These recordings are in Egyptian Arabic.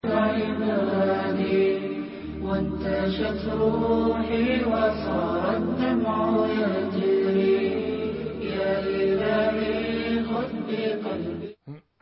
عبادي وانتشت روحي وصار الدمع يجري يا إلهي خذ بقلبي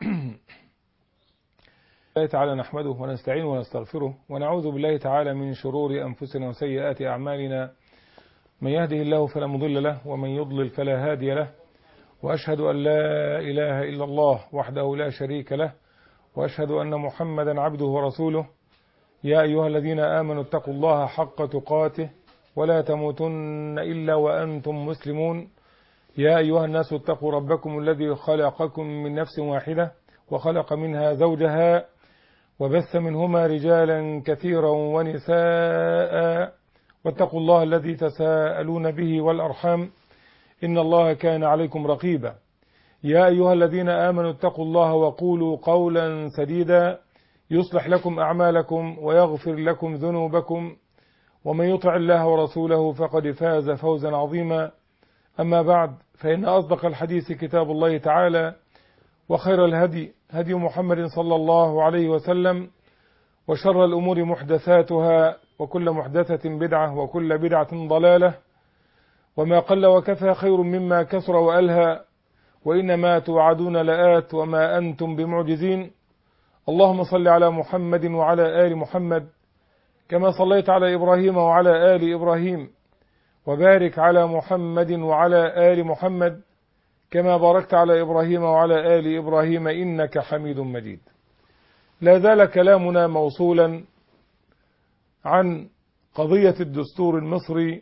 الله تعالى نحمده ونستعينه ونستغفره ونعوذ بالله تعالى من شرور أنفسنا وسيئات أعمالنا من يهده الله فلا مضل له ومن يضلل فلا هادي له وأشهد أن لا إله إلا الله وحده لا شريك له وأشهد أن محمدا عبده ورسوله يا أيها الذين آمنوا اتقوا الله حق تقاته ولا تموتن إلا وأنتم مسلمون يا أيها الناس اتقوا ربكم الذي خلقكم من نفس واحدة وخلق منها زوجها وبث منهما رجالا كثيرا ونساء واتقوا الله الذي تساءلون به والأرحام إن الله كان عليكم رقيبا يا أيها الذين آمنوا اتقوا الله وقولوا قولا سديدا يصلح لكم أعمالكم ويغفر لكم ذنوبكم ومن يطع الله ورسوله فقد فاز فوزا عظيما أما بعد فإن أصدق الحديث كتاب الله تعالى وخير الهدي هدي محمد صلى الله عليه وسلم وشر الأمور محدثاتها وكل محدثة بدعة وكل بدعة ضلالة وما قل وكفى خير مما كثر وألهى وإنما توعدون لآت وما أنتم بمعجزين اللهم صل على محمد وعلى آل محمد كما صليت على إبراهيم وعلى آل إبراهيم وبارك على محمد وعلى آل محمد كما باركت على إبراهيم وعلى آل إبراهيم إنك حميد مجيد لا زال كلامنا موصولا عن قضية الدستور المصري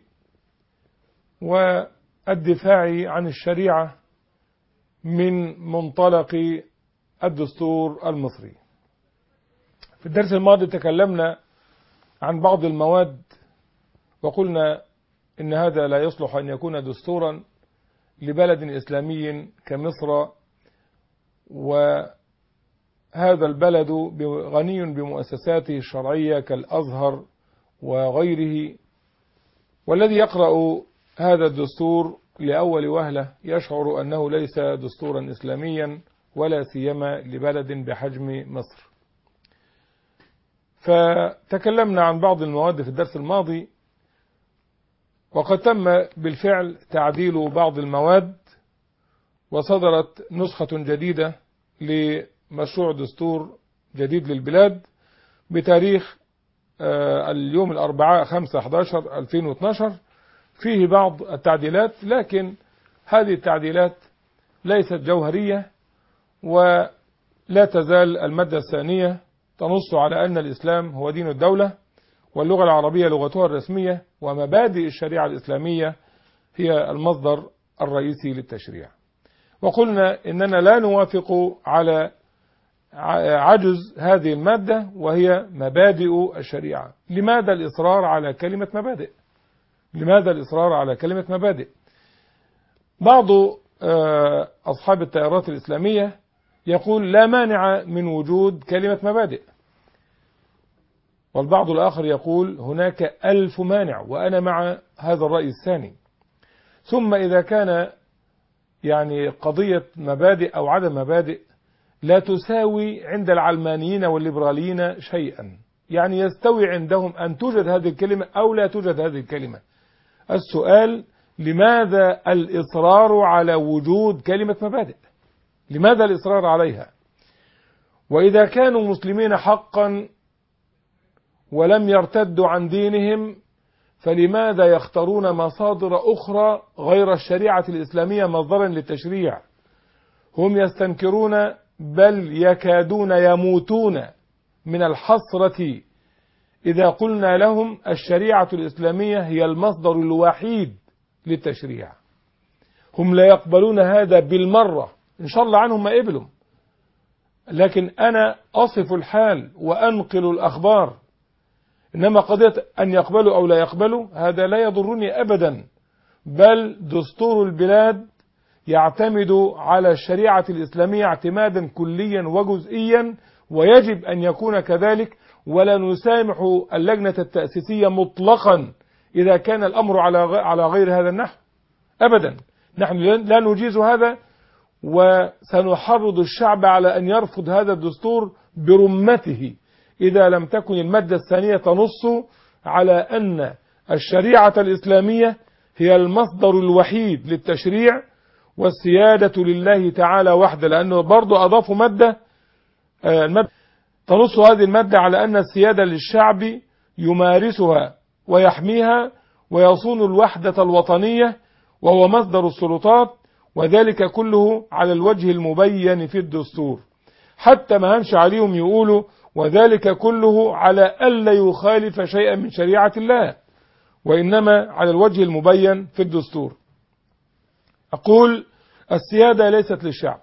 والدفاع عن الشريعة من منطلق الدستور المصري في الدرس الماضي تكلمنا عن بعض المواد وقلنا إن هذا لا يصلح أن يكون دستورا لبلد إسلامي كمصر وهذا البلد غني بمؤسساته الشرعية كالأزهر وغيره والذي يقرأ هذا الدستور لأول وهلة يشعر أنه ليس دستورا إسلاميا ولا سيما لبلد بحجم مصر فتكلمنا عن بعض المواد في الدرس الماضي وقد تم بالفعل تعديل بعض المواد وصدرت نسخة جديدة لمشروع دستور جديد للبلاد بتاريخ اليوم الأربعاء 5/11/2012 فيه بعض التعديلات لكن هذه التعديلات ليست جوهرية ولا تزال المادة الثانية تنص على أن الإسلام هو دين الدولة واللغة العربية لغتها الرسمية ومبادئ الشريعة الإسلامية هي المصدر الرئيسي للتشريع وقلنا إننا لا نوافق على عجز هذه المادة وهي مبادئ الشريعة لماذا الإصرار على كلمة مبادئ لماذا الإصرار على كلمة مبادئ بعض أصحاب التيارات الإسلامية يقول لا مانع من وجود كلمة مبادئ والبعض الآخر يقول هناك ألف مانع وأنا مع هذا الرأي الثاني ثم إذا كان يعني قضية مبادئ أو عدم مبادئ لا تساوي عند العلمانيين والليبراليين شيئا يعني يستوي عندهم أن توجد هذه الكلمة أو لا توجد هذه الكلمة السؤال لماذا الإصرار على وجود كلمة مبادئ لماذا الإصرار عليها وإذا كانوا مسلمين حقا ولم يرتدوا عن دينهم فلماذا يختارون مصادر أخرى غير الشريعة الإسلامية مصدرا للتشريع هم يستنكرون بل يكادون يموتون من الحسرة إذا قلنا لهم الشريعة الإسلامية هي المصدر الوحيد للتشريع هم لا يقبلون هذا بالمرة إن شاء الله عنهم ما قبلوا لكن أنا أصف الحال وأنقل الأخبار إنما قضية أن يقبلوا أو لا يقبلوا هذا لا يضرني أبدا بل دستور البلاد يعتمد على الشريعة الإسلامية اعتمادا كليا وجزئيا ويجب أن يكون كذلك ولا نسامح اللجنة التأسيسية مطلقا إذا كان الأمر على على غير هذا النحو أبدا نحن لا نجيز هذا وسنحرض الشعب على أن يرفض هذا الدستور برمته إذا لم تكن المادة الثانية تنص على أن الشريعة الإسلامية هي المصدر الوحيد للتشريع والسيادة لله تعالى وحده لأنه برضو أضافوا مادة آه، المادة تنص هذه المادة على أن السيادة للشعب يمارسها ويحميها ويصون الوحدة الوطنية وهو مصدر السلطات وذلك كله على الوجه المبين في الدستور حتى ما همش عليهم يقولوا وذلك كله على ألا يخالف شيئا من شريعة الله وإنما على الوجه المبين في الدستور أقول السيادة ليست للشعب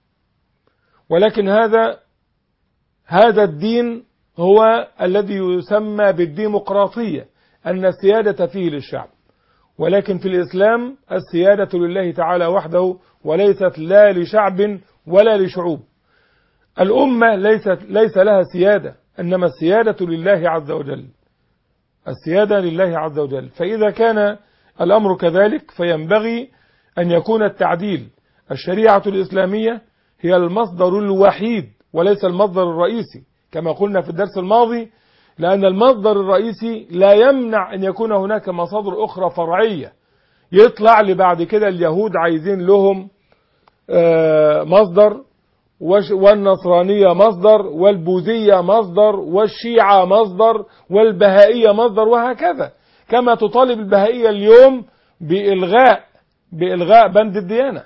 ولكن هذا هذا الدين هو الذي يسمى بالديمقراطية أن السيادة فيه للشعب ولكن في الإسلام السيادة لله تعالى وحده وليست لا لشعب ولا لشعوب الأمة ليست ليس لها سيادة إنما السيادة لله عز وجل السيادة لله عز وجل فإذا كان الأمر كذلك فينبغي أن يكون التعديل الشريعة الإسلامية هي المصدر الوحيد وليس المصدر الرئيسي كما قلنا في الدرس الماضي لأن المصدر الرئيسي لا يمنع أن يكون هناك مصادر أخرى فرعية يطلع لي بعد كده اليهود عايزين لهم آه، مصدر وش- والنصرانية مصدر والبوذية مصدر والشيعة مصدر والبهائية مصدر وهكذا كما تطالب البهائية اليوم بإلغاء بإلغاء بند الديانة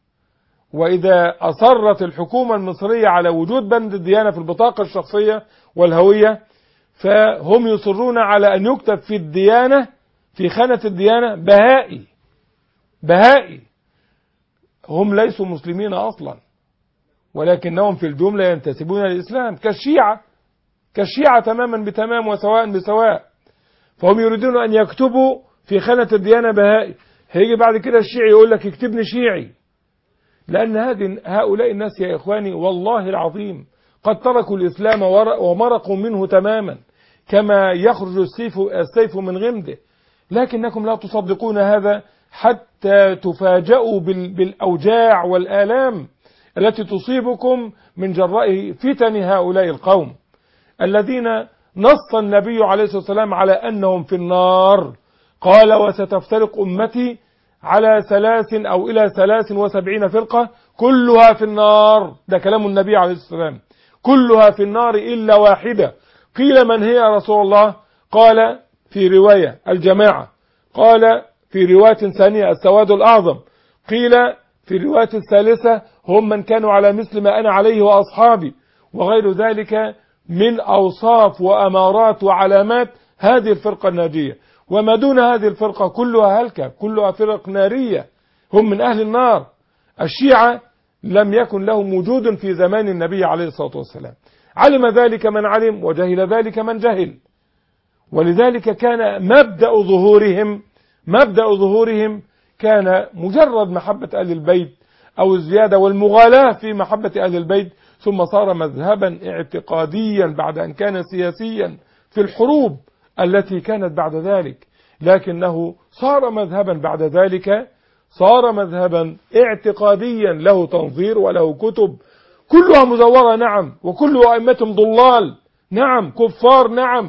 وإذا أصرت الحكومة المصرية على وجود بند الديانة في البطاقة الشخصية والهوية فهم يصرون على أن يكتب في الديانة في خانة الديانة بهائي بهائي هم ليسوا مسلمين أصلا ولكنهم في الجملة ينتسبون للإسلام كالشيعة كالشيعة تماما بتمام وسواء بسواء فهم يريدون أن يكتبوا في خانة الديانة بهائي هيجي بعد كده الشيعي يقول لك اكتبني شيعي لأن هذه هؤلاء الناس يا إخواني والله العظيم قد تركوا الإسلام ور- ومرقوا منه تماما كما يخرج السيف, السيف من غمده لكنكم لا تصدقون هذا حتى تفاجؤوا بال- بالأوجاع والآلام التي تصيبكم من جراء فتن هؤلاء القوم الذين نص النبي عليه الصلاة والسلام على أنهم في النار قال وستفترق أمتي على ثلاث أو إلى ثلاث وسبعين فرقة كلها في النار ده كلام النبي عليه الصلاة والسلام كلها في النار إلا واحدة قيل من هي يا رسول الله قال في رواية الجماعة قال في رواية ثانية السواد الأعظم قيل في الرواية الثالثة هم من كانوا على مثل ما أنا عليه وأصحابي وغير ذلك من أوصاف وأمارات وعلامات هذه الفرقة الناجية وما دون هذه الفرقة كلها هلكة كلها فرق نارية هم من أهل النار الشيعة لم يكن لهم وجود في زمان النبي عليه الصلاة والسلام علم ذلك من علم وجهل ذلك من جهل ولذلك كان مبدأ ظهورهم مبدأ ظهورهم كان مجرد محبة أهل البيت أو الزيادة والمغالاة في محبة أهل البيت ثم صار مذهبا اعتقاديا بعد أن كان سياسيا في الحروب التي كانت بعد ذلك لكنه صار مذهبا بعد ذلك صار مذهبا اعتقاديا له تنظير وله كتب كلها مزورة نعم وكل أئمتهم ضلال نعم كفار نعم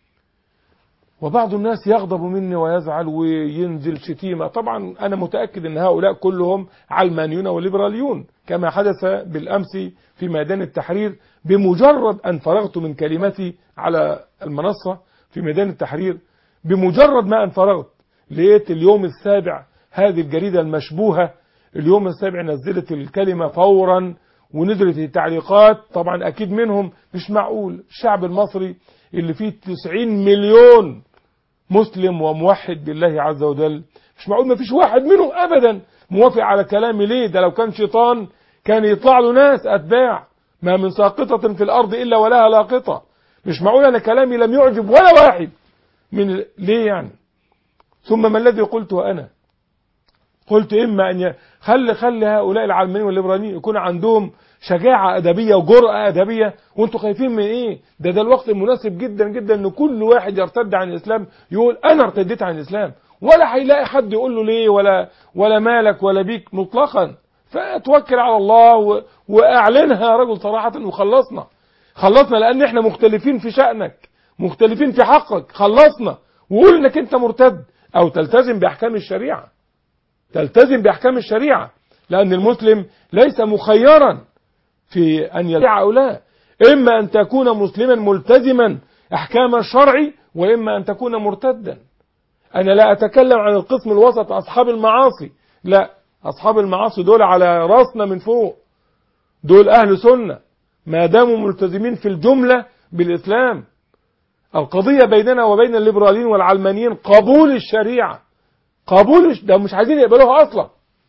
وبعض الناس يغضب مني ويزعل وينزل شتيمة طبعا أنا متأكد أن هؤلاء كلهم علمانيون وليبراليون كما حدث بالأمس في ميدان التحرير بمجرد أن فرغت من كلمتي على المنصة في ميدان التحرير بمجرد ما أن فرغت لقيت اليوم السابع هذه الجريدة المشبوهة اليوم السابع نزلت الكلمة فورا ونزلت التعليقات طبعا أكيد منهم مش معقول الشعب المصري اللي فيه 90 مليون مسلم وموحد بالله عز وجل مش معقول ما فيش واحد منهم أبدا موافق على كلامي ليه ده لو كان شيطان كان يطلع له ناس أتباع ما من ساقطة في الأرض إلا ولها لاقطة مش معقول أنا كلامي لم يعجب ولا واحد من ليه يعني ثم ما الذي قلته أنا قلت إما أن ي... خلي خلي هؤلاء العلمانيين والليبراليين يكون عندهم شجاعة أدبية وجرأة أدبية وانتوا خايفين من إيه ده ده الوقت المناسب جدا جدا أن كل واحد يرتد عن الإسلام يقول أنا ارتديت عن الإسلام ولا هيلاقي حد يقول له ليه ولا ولا مالك ولا بيك مطلقا فتوكل على الله و... واعلنها يا رجل صراحة وخلصنا خلصنا لان احنا مختلفين في شأنك مختلفين في حقك خلصنا وقول انك انت مرتد او تلتزم باحكام الشريعة تلتزم باحكام الشريعة لان المسلم ليس مخيرا في ان يدعي هؤلاء اما ان تكون مسلما ملتزما احكام الشرع واما ان تكون مرتدا انا لا اتكلم عن القسم الوسط اصحاب المعاصي لا اصحاب المعاصي دول على راسنا من فوق دول اهل سنة ما داموا ملتزمين في الجملة بالاسلام القضية بيننا وبين الليبراليين والعلمانيين قبول الشريعة قبول الش- ده مش عايزين يقبلوها اصلا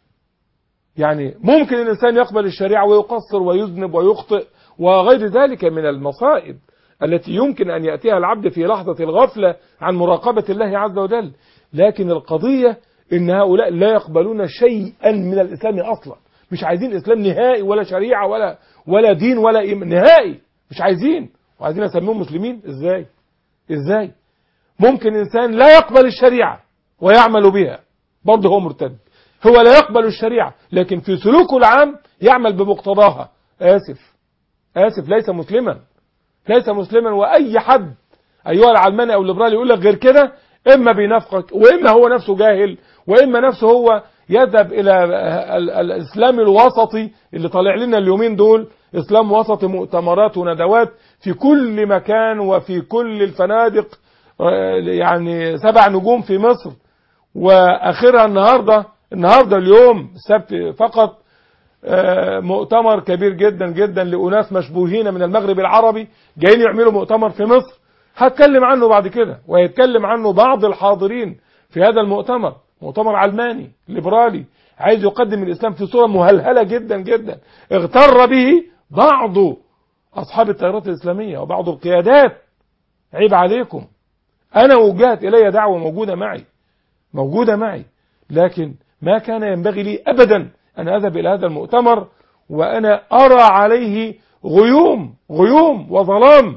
يعني ممكن الانسان يقبل الشريعة ويقصر ويذنب ويخطئ وغير ذلك من المصائب التي يمكن ان ياتيها العبد في لحظة الغفلة عن مراقبة الله عز وجل لكن القضية ان هؤلاء لا يقبلون شيئا من الاسلام اصلا مش عايزين اسلام نهائي ولا شريعة ولا ولا دين ولا إيمان نهائي مش عايزين وعايزين اسميهم مسلمين ازاي ازاي ممكن انسان لا يقبل الشريعة ويعمل بها برضه هو مرتد هو لا يقبل الشريعة لكن في سلوكه العام يعمل بمقتضاها آسف آسف ليس مسلما ليس مسلما وأي حد أيها العلماني أو الليبرالي يقول لك غير كده إما بينافقك وإما هو نفسه جاهل وإما نفسه هو يذهب إلى ال- ال- الإسلام الوسطي اللي طالع لنا اليومين دول إسلام وسطي مؤتمرات وندوات في كل مكان وفي كل الفنادق آه، يعني سبع نجوم في مصر واخرها النهارده النهارده اليوم السبت فقط آه، مؤتمر كبير جدا جدا لاناس مشبوهين من المغرب العربي جايين يعملوا مؤتمر في مصر هتكلم عنه بعد كده ويتكلم عنه بعض الحاضرين في هذا المؤتمر مؤتمر علماني ليبرالي عايز يقدم الاسلام في صوره مهلهله جدا جدا اغتر به بعض اصحاب التيارات الاسلاميه وبعض القيادات عيب عليكم انا وجهت الي دعوه موجوده معي موجودة معي لكن ما كان ينبغي لي أبدا أن أذهب إلى هذا المؤتمر وأنا أرى عليه غيوم غيوم وظلام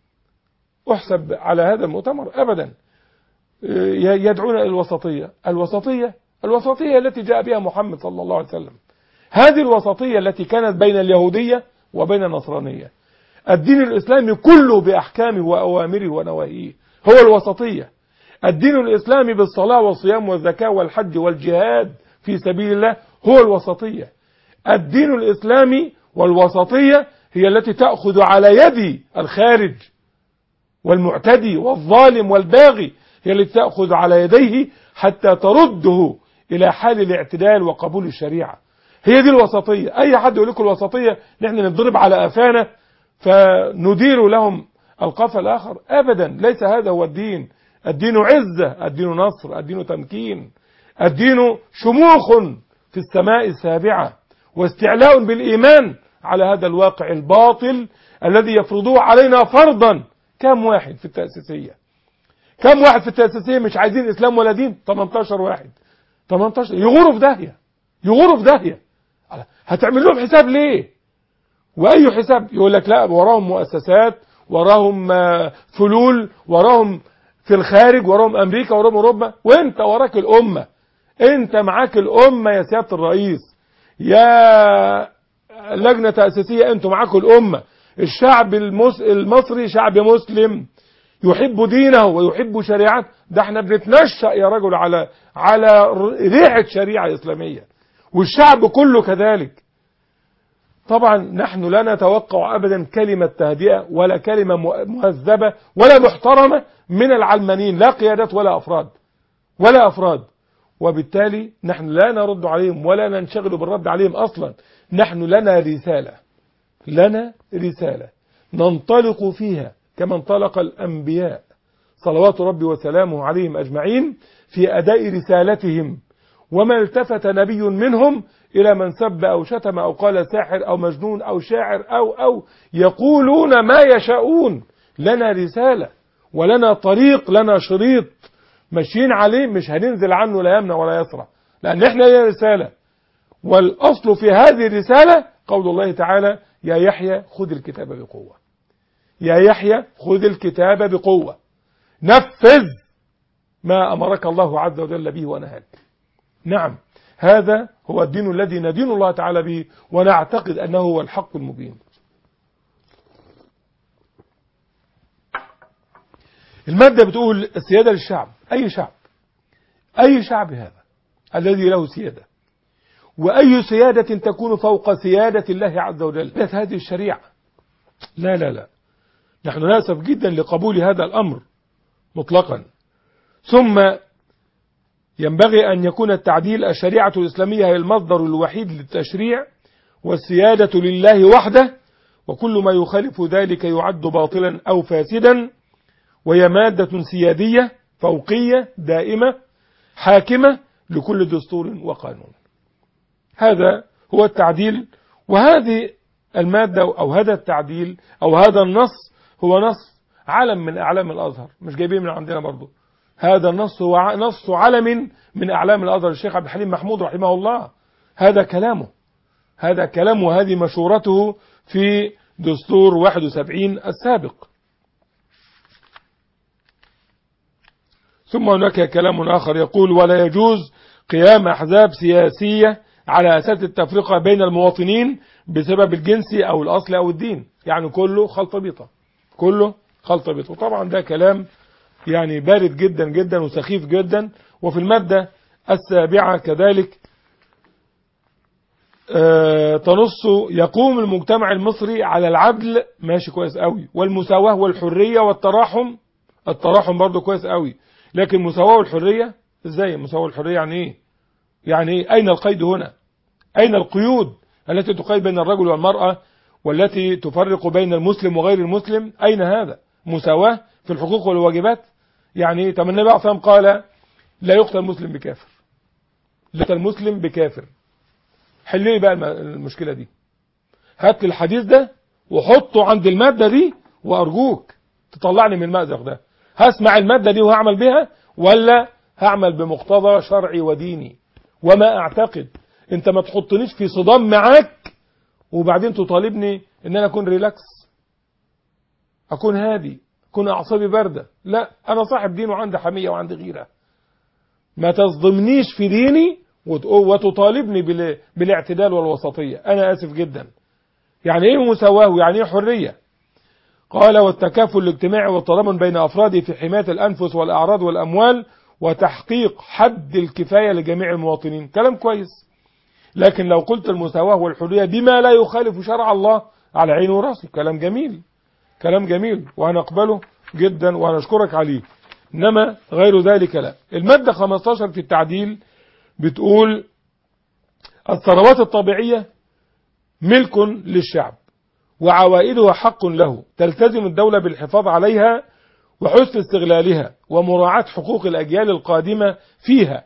أحسب على هذا المؤتمر أبدا ي- يدعون إلى الوسطية الوسطية الوسطية التي جاء بها محمد صلى الله عليه وسلم هذه الوسطية التي كانت بين اليهودية وبين النصرانية الدين الإسلامي كله بأحكامه وأوامره ونواهيه هو الوسطية الدين الإسلامي بالصلاة والصيام والزكاة والحج والجهاد في سبيل الله هو الوسطية الدين الإسلامي والوسطية هي التي تأخذ على يد الخارج والمعتدي والظالم والباغي هي التي تأخذ على يديه حتى ترده إلى حال الاعتدال وقبول الشريعة هي دي الوسطية أي حد يقول لكم الوسطية نحن نضرب على أفانا فندير لهم القفا الآخر أبدا ليس هذا هو الدين الدين عزة الدين نصر الدين تمكين الدين شموخ في السماء السابعة واستعلاء بالإيمان على هذا الواقع الباطل الذي يفرضوه علينا فرضا كم واحد في التأسيسية كم واحد في التأسيسية مش عايزين إسلام ولا دين 18 واحد 18 يغوروا في داهية يغوروا في داهية هتعمل لهم حساب ليه وأي حساب يقول لك لا وراهم مؤسسات وراهم آه، فلول وراهم في الخارج وراهم أمريكا وراهم أوروبا وانت وراك الأمة انت معاك الأمة يا سيادة الرئيس يا لجنة تأسيسية انتوا معاكم الأمة الشعب المس... المصري شعب مسلم يحب دينه ويحب شريعته ده احنا بنتنشأ يا رجل على على ريحة شريعة إسلامية والشعب كله كذلك طبعا نحن لا نتوقع أبدا كلمة تهدئة ولا كلمة مهذبة ولا محترمة من العلمانيين لا قيادات ولا أفراد ولا أفراد وبالتالي نحن لا نرد عليهم ولا ننشغل بالرد عليهم أصلا نحن لنا رسالة لنا رسالة ننطلق فيها كما انطلق الأنبياء صلوات ربي وسلامه عليهم أجمعين في أداء رسالتهم وما التفت نبي منهم إلى من سب أو شتم أو قال ساحر أو مجنون أو شاعر أو أو يقولون ما يشاءون لنا رسالة ولنا طريق لنا شريط ماشيين عليه مش هننزل عنه لا يمنى ولا يسرى لأن احنا لنا رسالة والأصل في هذه الرسالة قول الله تعالى يا يحيى خذ الكتاب بقوة يا يحيى خذ الكتاب بقوة نفذ ما أمرك الله عز وجل به ونهاك نعم هذا هو الدين الذي ندين الله تعالى به ونعتقد أنه هو الحق المبين المادة بتقول السيادة للشعب أي شعب أي شعب هذا الذي له سيادة وأي سيادة تكون فوق سيادة الله عز وجل هذه الشريعة لا لا لا نحن نأسف جدا لقبول هذا الأمر مطلقا ثم ينبغي أن يكون التعديل الشريعة الإسلامية هي المصدر الوحيد للتشريع والسيادة لله وحده وكل ما يخالف ذلك يعد باطلا أو فاسدا وهي مادة سيادية فوقية دائمة حاكمة لكل دستور وقانون هذا هو التعديل وهذه المادة أو هذا التعديل أو هذا النص هو نص علم من أعلام الأزهر مش جايبين من عندنا برضو هذا النص هو نص علم من أعلام الأزهر الشيخ عبد الحليم محمود رحمه الله هذا كلامه هذا كلامه وهذه مشورته في دستور 71 السابق ثم هناك كلام آخر يقول ولا يجوز قيام أحزاب سياسية على أساس التفرقة بين المواطنين بسبب الجنس أو الأصل أو الدين يعني كله خلطة بيطة كله خلطة بيطة وطبعا ده كلام يعني بارد جدا جدا وسخيف جدا وفي المادة السابعة كذلك آه تنص يقوم المجتمع المصري على العدل ماشي كويس قوي والمساواة والحرية والتراحم التراحم برضو كويس قوي لكن المساواة والحرية ازاي المساواة والحرية يعني ايه يعني ايه اين القيد هنا اين القيود التي تقيد بين الرجل والمرأة والتي تفرق بين المسلم وغير المسلم اين هذا مساواة في الحقوق والواجبات يعني طب النبي عليه الصلاه قال لا يقتل مسلم بكافر لا يقتل مسلم بكافر حل لي بقى المشكلة دي هات الحديث ده وحطه عند المادة دي وارجوك تطلعني من المأزق ده هسمع المادة دي وهعمل بها ولا هعمل بمقتضى شرعي وديني وما اعتقد انت ما تحطنيش في صدام معاك وبعدين تطالبني ان انا اكون ريلاكس اكون هادي اكون اعصابي باردة لا انا صاحب دين وعندي حمية وعندي غيرة ما تصدمنيش في ديني وتطالبني بالاعتدال والوسطية انا اسف جدا يعني ايه مساواة ويعني ايه حرية قال والتكافل الاجتماعي والتضامن بين افراده في حماية الانفس والاعراض والاموال وتحقيق حد الكفاية لجميع المواطنين كلام كويس لكن لو قلت المساواة والحرية بما لا يخالف شرع الله على عينه وراسه كلام جميل كلام جميل وهنقبله جدا وهنشكرك عليه إنما غير ذلك لا المادة 15 في التعديل بتقول الثروات الطبيعية ملك للشعب وعوائدها حق له تلتزم الدولة بالحفاظ عليها وحسن استغلالها ومراعاة حقوق الأجيال القادمة فيها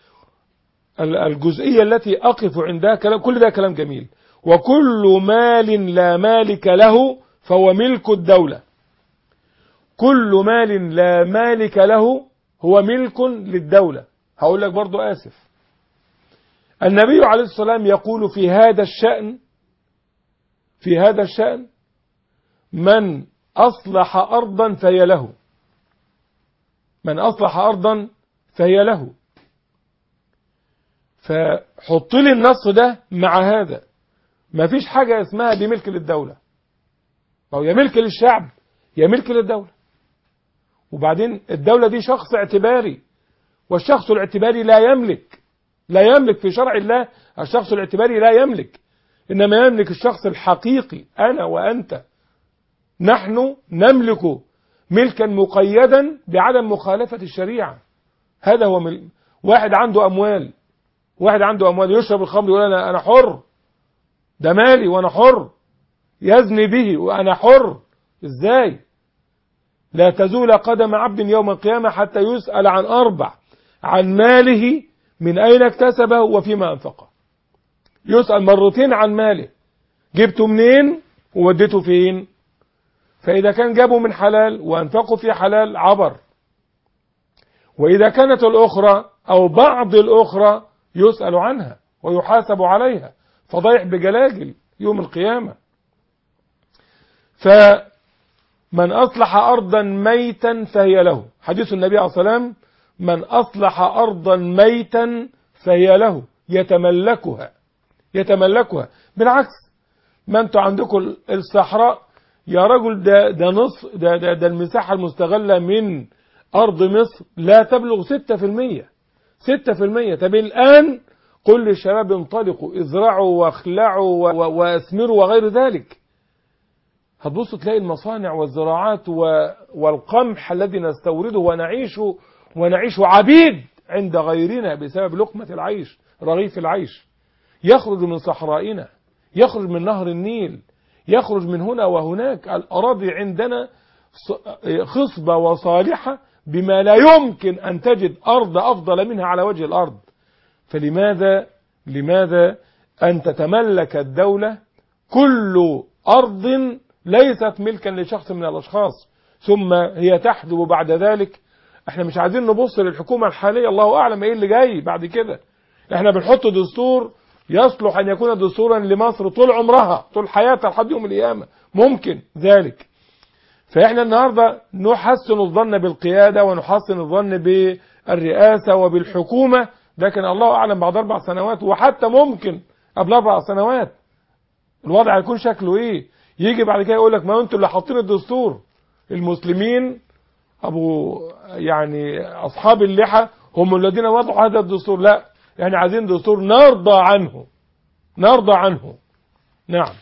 الجزئية التي أقف عندها كلام كل ده كلام جميل وكل مال لا مالك له فهو ملك الدولة كل مال لا مالك له هو ملك للدولة هقول لك برضو آسف النبي عليه الصلاة والسلام يقول في هذا الشأن في هذا الشأن من أصلح أرضا فهي له من أصلح أرضا فهي له فحط لي النص ده مع هذا ما فيش حاجة اسمها دي ملك للدولة أو يا ملك للشعب يا ملك للدولة وبعدين الدولة دي شخص اعتباري والشخص الاعتباري لا يملك لا يملك في شرع الله الشخص الاعتباري لا يملك إنما يملك الشخص الحقيقي أنا وأنت نحن نملك ملكا مقيدا بعدم مخالفة الشريعة هذا هو مل... واحد عنده أموال واحد عنده أموال يشرب الخمر يقول أنا أنا حر ده مالي وأنا حر يزني به وأنا حر إزاي لا تزول قدم عبد يوم القيامة حتى يسأل عن أربع عن ماله من أين اكتسبه وفيما أنفقه يسأل مرتين عن ماله جبته منين ووديته فين فإذا كان جابه من حلال وأنفقه في حلال عبر وإذا كانت الأخرى أو بعض الأخرى يسأل عنها ويحاسب عليها فضيح بجلاجل يوم القيامة فمن أصلح أرضا ميتا فهي له حديث النبي عليه الصلاة والسلام من أصلح أرضا ميتا فهي له يتملكها يتملكها بالعكس ما انتوا عندكم الصحراء يا رجل ده ده نصف ده ده, ده المساحة المستغلة من أرض مصر لا تبلغ 6% 6% طب الآن قل للشباب انطلقوا ازرعوا واخلعوا و- و- واثمروا وغير ذلك هتبص تلاقي المصانع والزراعات و- والقمح الذي نستورده ونعيش ونعيش عبيد عند غيرنا بسبب لقمة العيش رغيف العيش يخرج من صحرائنا يخرج من نهر النيل يخرج من هنا وهناك الأراضي عندنا ص- خصبة وصالحة بما لا يمكن أن تجد أرض أفضل منها على وجه الأرض فلماذا لماذا أن تتملك الدولة كل أرض ليست ملكا لشخص من الأشخاص ثم هي تحجب بعد ذلك احنا مش عايزين نبص للحكومة الحالية الله أعلم ايه اللي جاي بعد كده احنا بنحط دستور يصلح أن يكون دستورا لمصر طول عمرها طول حياتها لحد يوم القيامة ممكن ذلك فإحنا النهاردة نحسن الظن بالقيادة ونحسن الظن بالرئاسة وبالحكومة لكن الله أعلم بعد أربع سنوات وحتى ممكن قبل أربع سنوات الوضع هيكون شكله إيه يجي بعد كده يقول لك ما أنتوا اللي حاطين الدستور المسلمين أبو يعني أصحاب اللحى هم الذين وضعوا هذا الدستور لا يعني عايزين دستور نرضى عنه نرضى عنه نعم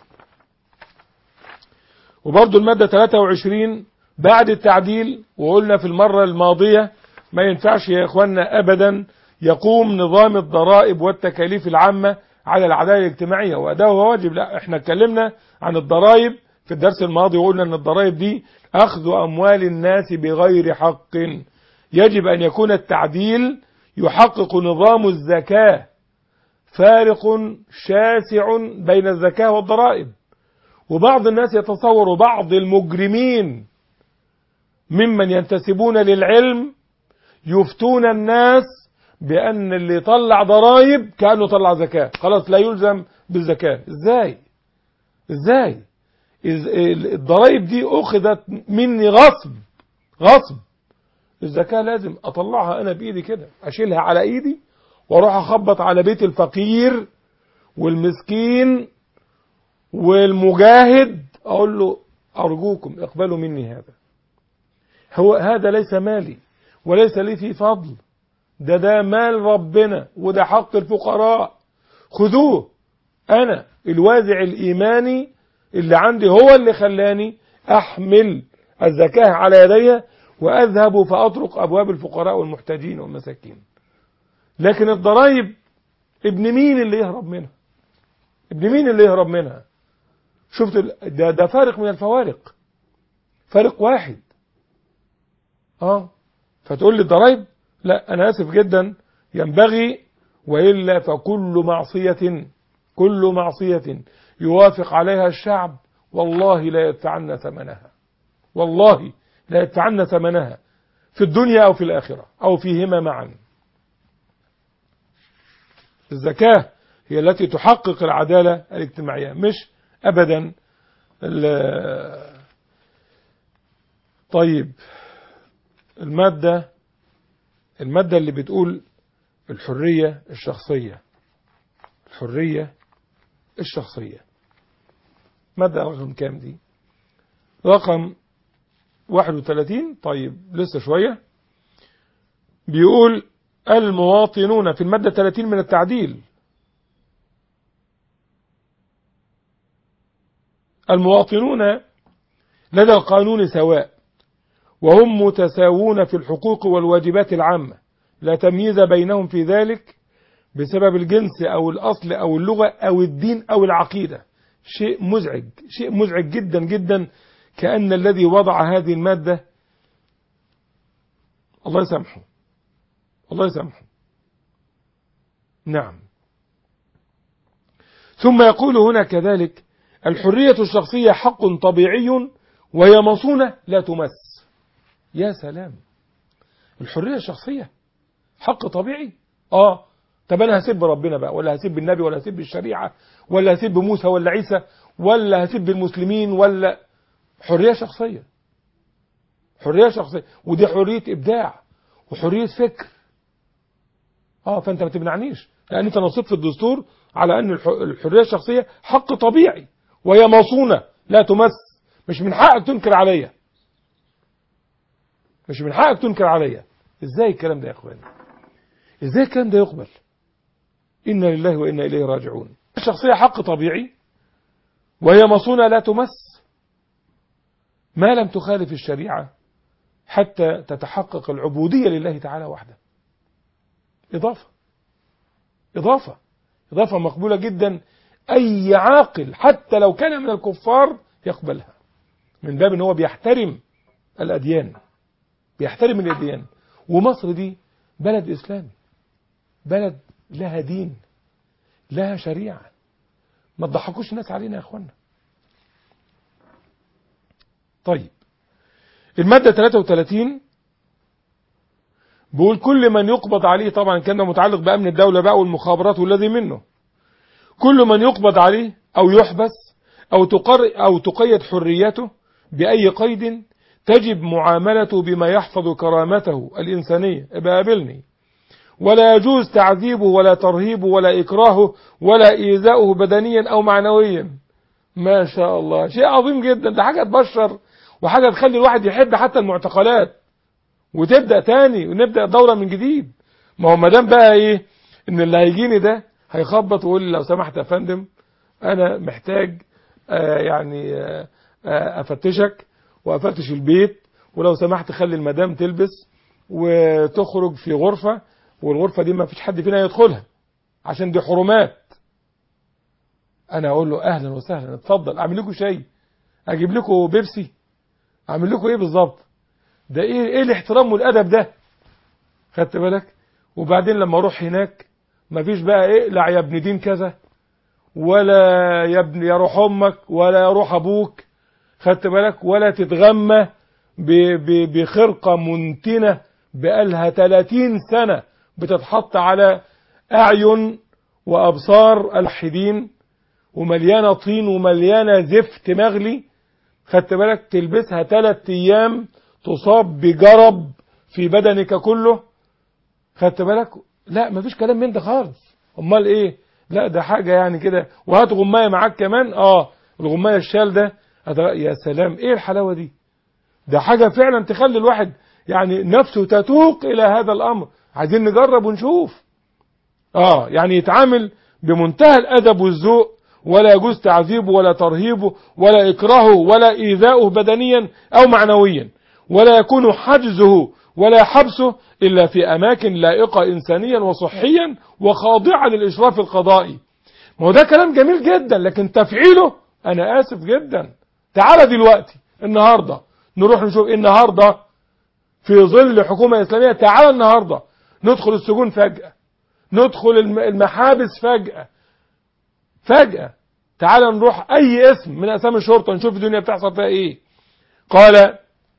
وبرضه المادة 23 بعد التعديل وقلنا في المرة الماضية ما ينفعش يا إخواننا أبدا يقوم نظام الضرائب والتكاليف العامة على العدالة الاجتماعية وأداه واجب لا احنا اتكلمنا عن الضرائب في الدرس الماضي وقلنا ان الضرائب دي أخذ أموال الناس بغير حق يجب أن يكون التعديل يحقق نظام الزكاة فارق شاسع بين الزكاة والضرائب وبعض الناس يتصور بعض المجرمين ممن ينتسبون للعلم يفتون الناس بأن اللي طلع ضرائب كأنه طلع زكاة خلاص لا يلزم بالزكاة ازاي ازاي إز- الضرائب دي أخذت مني غصب غصب الزكاة لازم أطلعها أنا بإيدي كده أشيلها على إيدي وأروح أخبط على بيت الفقير والمسكين والمجاهد أقول له أرجوكم اقبلوا مني هذا هو هذا ليس مالي وليس لي فيه فضل ده ده مال ربنا وده حق الفقراء خذوه أنا الوازع الإيماني اللي عندي هو اللي خلاني أحمل الزكاة على يدي وأذهب فأطرق أبواب الفقراء والمحتاجين والمساكين لكن الضرائب ابن مين اللي يهرب منها ابن مين اللي يهرب منها شفت ال- ده, ده فارق من الفوارق فارق واحد اه فتقول لي الضرائب لا انا اسف جدا ينبغي والا فكل معصيه كل معصيه يوافق عليها الشعب والله لا يدفعن ثمنها والله لا يدفعن ثمنها في الدنيا او في الاخره او فيهما معا الزكاه هي التي تحقق العداله الاجتماعيه مش ابدا ال- طيب المادة المادة اللي بتقول الحرية الشخصية الحرية الشخصية مادة رقم كام دي رقم 31 طيب لسه شوية بيقول المواطنون في المادة 30 من التعديل المواطنون لدى القانون سواء وهم متساوون في الحقوق والواجبات العامة لا تمييز بينهم في ذلك بسبب الجنس أو الأصل أو اللغة أو الدين أو العقيدة شيء مزعج شيء مزعج جدا جدا كأن الذي وضع هذه المادة الله يسامحه الله يسامحه نعم ثم يقول هنا كذلك الحرية الشخصية حق طبيعي وهي مصونة لا تمس يا سلام الحرية الشخصية حق طبيعي اه طب انا هسيب ربنا بقى ولا هسيب النبي ولا هسيب الشريعة ولا هسيب موسى ولا عيسى ولا هسيب المسلمين ولا حرية شخصية حرية شخصية ودي حرية ابداع وحرية فكر اه فانت ما تمنعنيش لان انت نصيت في الدستور على ان الح- الحرية الشخصية حق طبيعي وهي مصونة لا تمس مش من حقك تنكر عليا مش من حقك تنكر عليا ازاي الكلام ده يا اخواني ازاي الكلام ده يقبل انا لله وانا اليه راجعون الشخصيه حق طبيعي وهي مصونه لا تمس ما لم تخالف الشريعه حتى تتحقق العبوديه لله تعالى وحده اضافه اضافه اضافه مقبوله جدا اي عاقل حتى لو كان من الكفار يقبلها من باب ان هو بيحترم الاديان بيحترم الاديان ومصر دي بلد اسلامي بلد لها دين لها شريعه ما تضحكوش الناس علينا يا اخوانا طيب الماده 33 بيقول كل من يقبض عليه طبعا كان متعلق بامن الدوله بقى والمخابرات والذي منه كل من يقبض عليه او يحبس او تقر او تقيد حريته باي قيد تجب معاملته بما يحفظ كرامته الإنسانية ابقى قابلني ولا يجوز تعذيبه ولا ترهيبه ولا إكراهه ولا إيذاؤه بدنيا أو معنويا ما شاء الله شيء عظيم جدا ده حاجة تبشر وحاجة تخلي الواحد يحب حتى المعتقلات وتبدأ تاني ونبدأ دورة من جديد ما هو مدام بقى ايه ان اللي هيجيني ده هيخبط ويقول لي لو سمحت يا فندم انا محتاج آه يعني آه آه افتشك وافتش البيت ولو سمحت خلي المدام تلبس وتخرج في غرفة والغرفة دي ما فيش حد فينا يدخلها عشان دي حرمات انا اقول له اهلا وسهلا اتفضل اعمل لكم شاي اجيب لكم بيبسي اعمل لكم ايه بالظبط ده ايه ايه الاحترام والادب ده خدت بالك وبعدين لما اروح هناك مفيش بقى ايه لا يا ابن دين كذا ولا يا ابن يا روح امك ولا يا روح ابوك خدت بالك ولا تتغمى بخرقة منتنة بقالها 30 سنة بتتحط على أعين وأبصار الحدين ومليانة طين ومليانة زفت مغلي خدت بالك تلبسها ثلاث أيام تصاب بجرب في بدنك كله خدت بالك لا مفيش كلام من ده خالص امال ايه لا ده حاجة يعني كده وهات غماية معاك كمان اه الغماية الشال ده يا سلام ايه الحلاوة دي ده حاجة فعلا تخلي الواحد يعني نفسه تتوق الى هذا الامر عايزين نجرب ونشوف اه يعني يتعامل بمنتهى الادب والذوق ولا يجوز تعذيبه ولا ترهيبه ولا اكراهه ولا ايذاؤه بدنيا او معنويا ولا يكون حجزه ولا حبسه الا في اماكن لائقة انسانيا وصحيا وخاضعة للاشراف القضائي ما هو ده كلام جميل جدا لكن تفعيله انا اسف جدا تعالى دلوقتي النهاردة نروح نشوف النهاردة في ظل حكومة إسلامية تعالى النهاردة ندخل السجون فجأة ندخل المحابس فجأة فجأة تعالى نروح أي اسم من أسامي الشرطة نشوف الدنيا بتحصل فيها إيه قال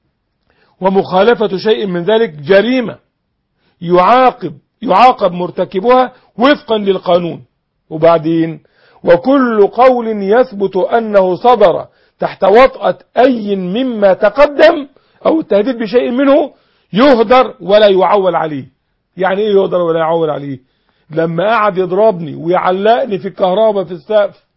ومخالفة شيء من ذلك جريمة يعاقب يعاقب مرتكبها وفقا للقانون وبعدين وكل قول يثبت أنه صدر تحت وطأة أي مما تقدم أو التهديد بشيء منه يهدر ولا يعول عليه يعني إيه يهدر ولا يعول عليه لما قعد يضربني ويعلقني في الكهرباء في السقف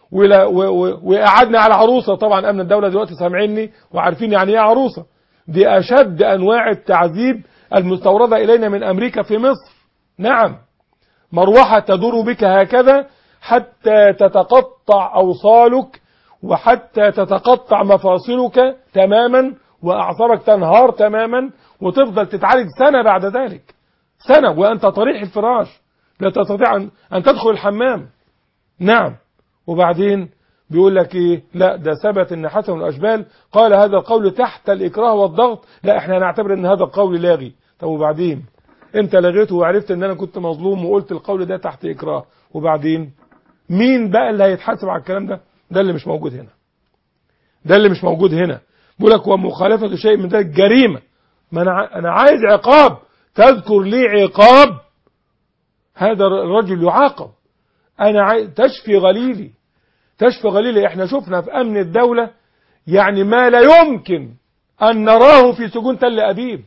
وقعدني على عروسة طبعا أمن الدولة دلوقتي سامعيني وعارفين يعني إيه عروسة دي أشد أنواع التعذيب المستوردة إلينا من أمريكا في مصر نعم مروحة تدور بك هكذا حتى تتقطع أوصالك وحتى تتقطع مفاصلك تماما وأعصابك تنهار تماما وتفضل تتعالج سنة بعد ذلك سنة وأنت طريح الفراش لا تستطيع أن تدخل الحمام نعم وبعدين بيقول لك ايه لا ده ثبت ان حسن الاشبال قال هذا القول تحت الاكراه والضغط لا احنا هنعتبر ان هذا القول لاغي طب وبعدين انت لغيته وعرفت ان انا كنت مظلوم وقلت القول ده تحت اكراه وبعدين مين بقى اللي هيتحاسب على الكلام ده ده اللي مش موجود هنا ده اللي مش موجود هنا بيقول لك ومخالفة شيء من ذلك جريمة ما انا انا عايز عقاب تذكر لي عقاب هذا الرجل يعاقب انا عايز تشفي غليلي تشفي غليلي احنا شفنا في امن الدولة يعني ما لا يمكن ان نراه في سجون تل ابيب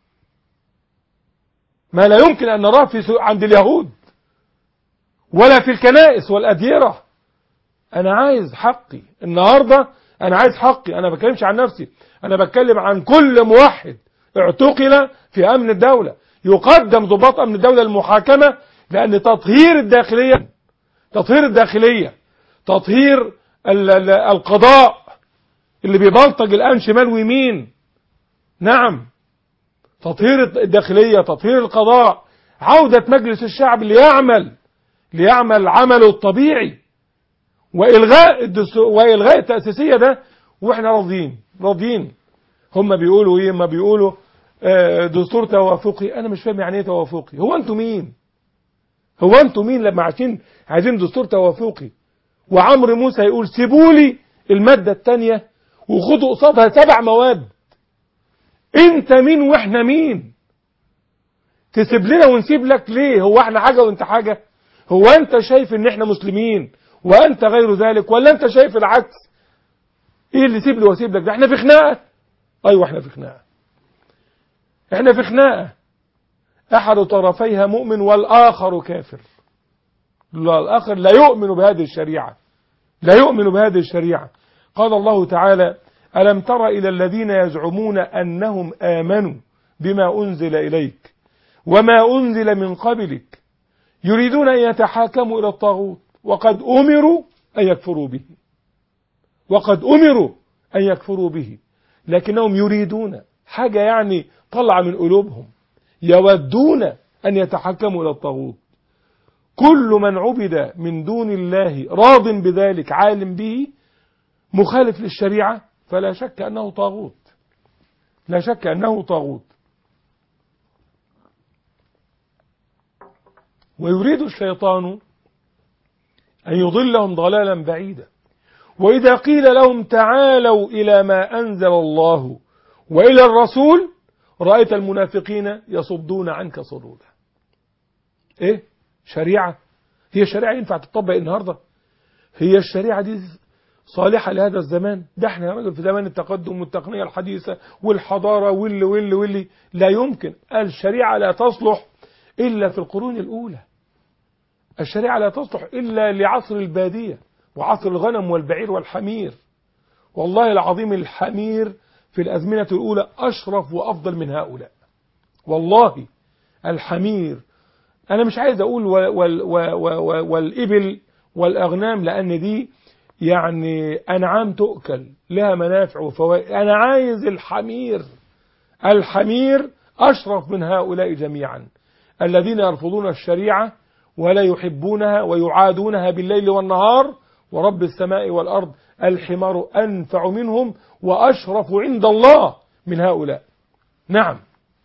ما لا يمكن ان نراه في عند اليهود ولا في الكنائس والاديرة انا عايز حقي النهاردة انا عايز حقي انا بتكلمش عن نفسي انا بتكلم عن كل موحد اعتقل في امن الدولة يقدم ضباط امن الدولة المحاكمة لان تطهير الداخلية تطهير الداخلية تطهير ال- ال- القضاء اللي بيبلطج الان شمال ويمين نعم تطهير الداخلية تطهير القضاء عودة مجلس الشعب ليعمل ليعمل عمله الطبيعي وإلغاء الدستور وإلغاء التأسيسية ده وإحنا راضيين راضيين هم بيقولوا إيه ما بيقولوا آه، دستور توافقي أنا مش فاهم يعني إيه توافقي هو أنتوا مين هو أنتوا مين لما عايزين عايزين دستور توافقي وعمرو موسى يقول سيبوا لي المادة الثانية وخدوا قصادها سبع مواد انت مين واحنا مين تسيب لنا ونسيب لك ليه هو احنا حاجة وانت حاجة هو انت شايف ان احنا مسلمين وانت غير ذلك ولا انت شايف العكس ايه اللي سيب لي واسيب لك ده احنا في خناقة ايوه احنا في خناقة احنا في خناقة احد طرفيها مؤمن والاخر كافر لا الاخر لا يؤمن بهذه الشريعة لا يؤمن بهذه الشريعة قال الله تعالى ألم تر إلى الذين يزعمون أنهم آمنوا بما أنزل إليك وما أنزل من قبلك يريدون أن يتحاكموا إلى الطاغوت وقد أمروا أن يكفروا به وقد أمروا أن يكفروا به لكنهم يريدون حاجة يعني طلع من قلوبهم يودون أن يتحكموا إلى الطاغوت كل من عبد من دون الله راض بذلك عالم به مخالف للشريعة فلا شك أنه طاغوت لا شك أنه طاغوت ويريد الشيطان أن يضلهم ضلالا بعيدا وإذا قيل لهم تعالوا إلى ما أنزل الله وإلى الرسول رأيت المنافقين يصدون عنك صدودا إيه شريعة هي الشريعة ينفع تطبق النهاردة هي الشريعة دي صالحة لهذا الزمان ده احنا يا راجل في زمان التقدم والتقنية الحديثة والحضارة واللي واللي واللي لا يمكن الشريعة لا تصلح إلا في القرون الأولى الشريعة لا تصلح إلا لعصر البادية وعصر الغنم والبعير والحمير والله العظيم الحمير في الأزمنة الأولى أشرف وأفضل من هؤلاء والله الحمير أنا مش عايز أقول وال وال وال والإبل والأغنام لأن دي يعني أنعام تؤكل لها منافع وفوائد أنا عايز الحمير الحمير أشرف من هؤلاء جميعا الذين يرفضون الشريعة ولا يحبونها ويعادونها بالليل والنهار ورب السماء والأرض الحمار أنفع منهم وأشرف عند الله من هؤلاء نعم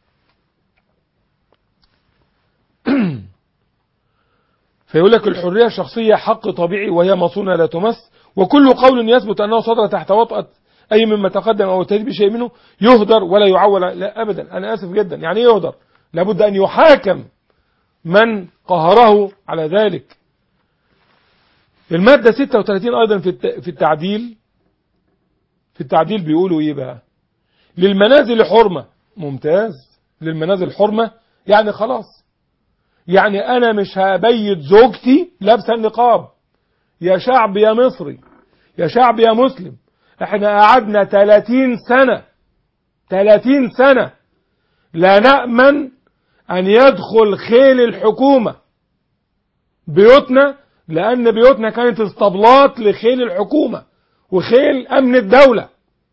فيقول لك الحرية الشخصية حق طبيعي وهي مصونة لا تمس وكل قول يثبت أنه صدر تحت وطأة أي مما تقدم أو تهدي بشيء منه يهدر ولا يعول لا أبدا أنا آسف جدا يعني إيه يهدر لابد أن يحاكم من قهره على ذلك المادة 36 أيضا في في التعديل في التعديل بيقولوا إيه بقى للمنازل حرمة ممتاز للمنازل حرمة يعني خلاص يعني أنا مش هبيت زوجتي لابسه النقاب يا شعب يا مصري يا شعب يا مسلم احنا قعدنا 30 سنة 30 سنة لا نأمن أن يدخل خيل الحكومة بيوتنا لأن بيوتنا كانت اسطبلات لخيل الحكومة وخيل أمن الدولة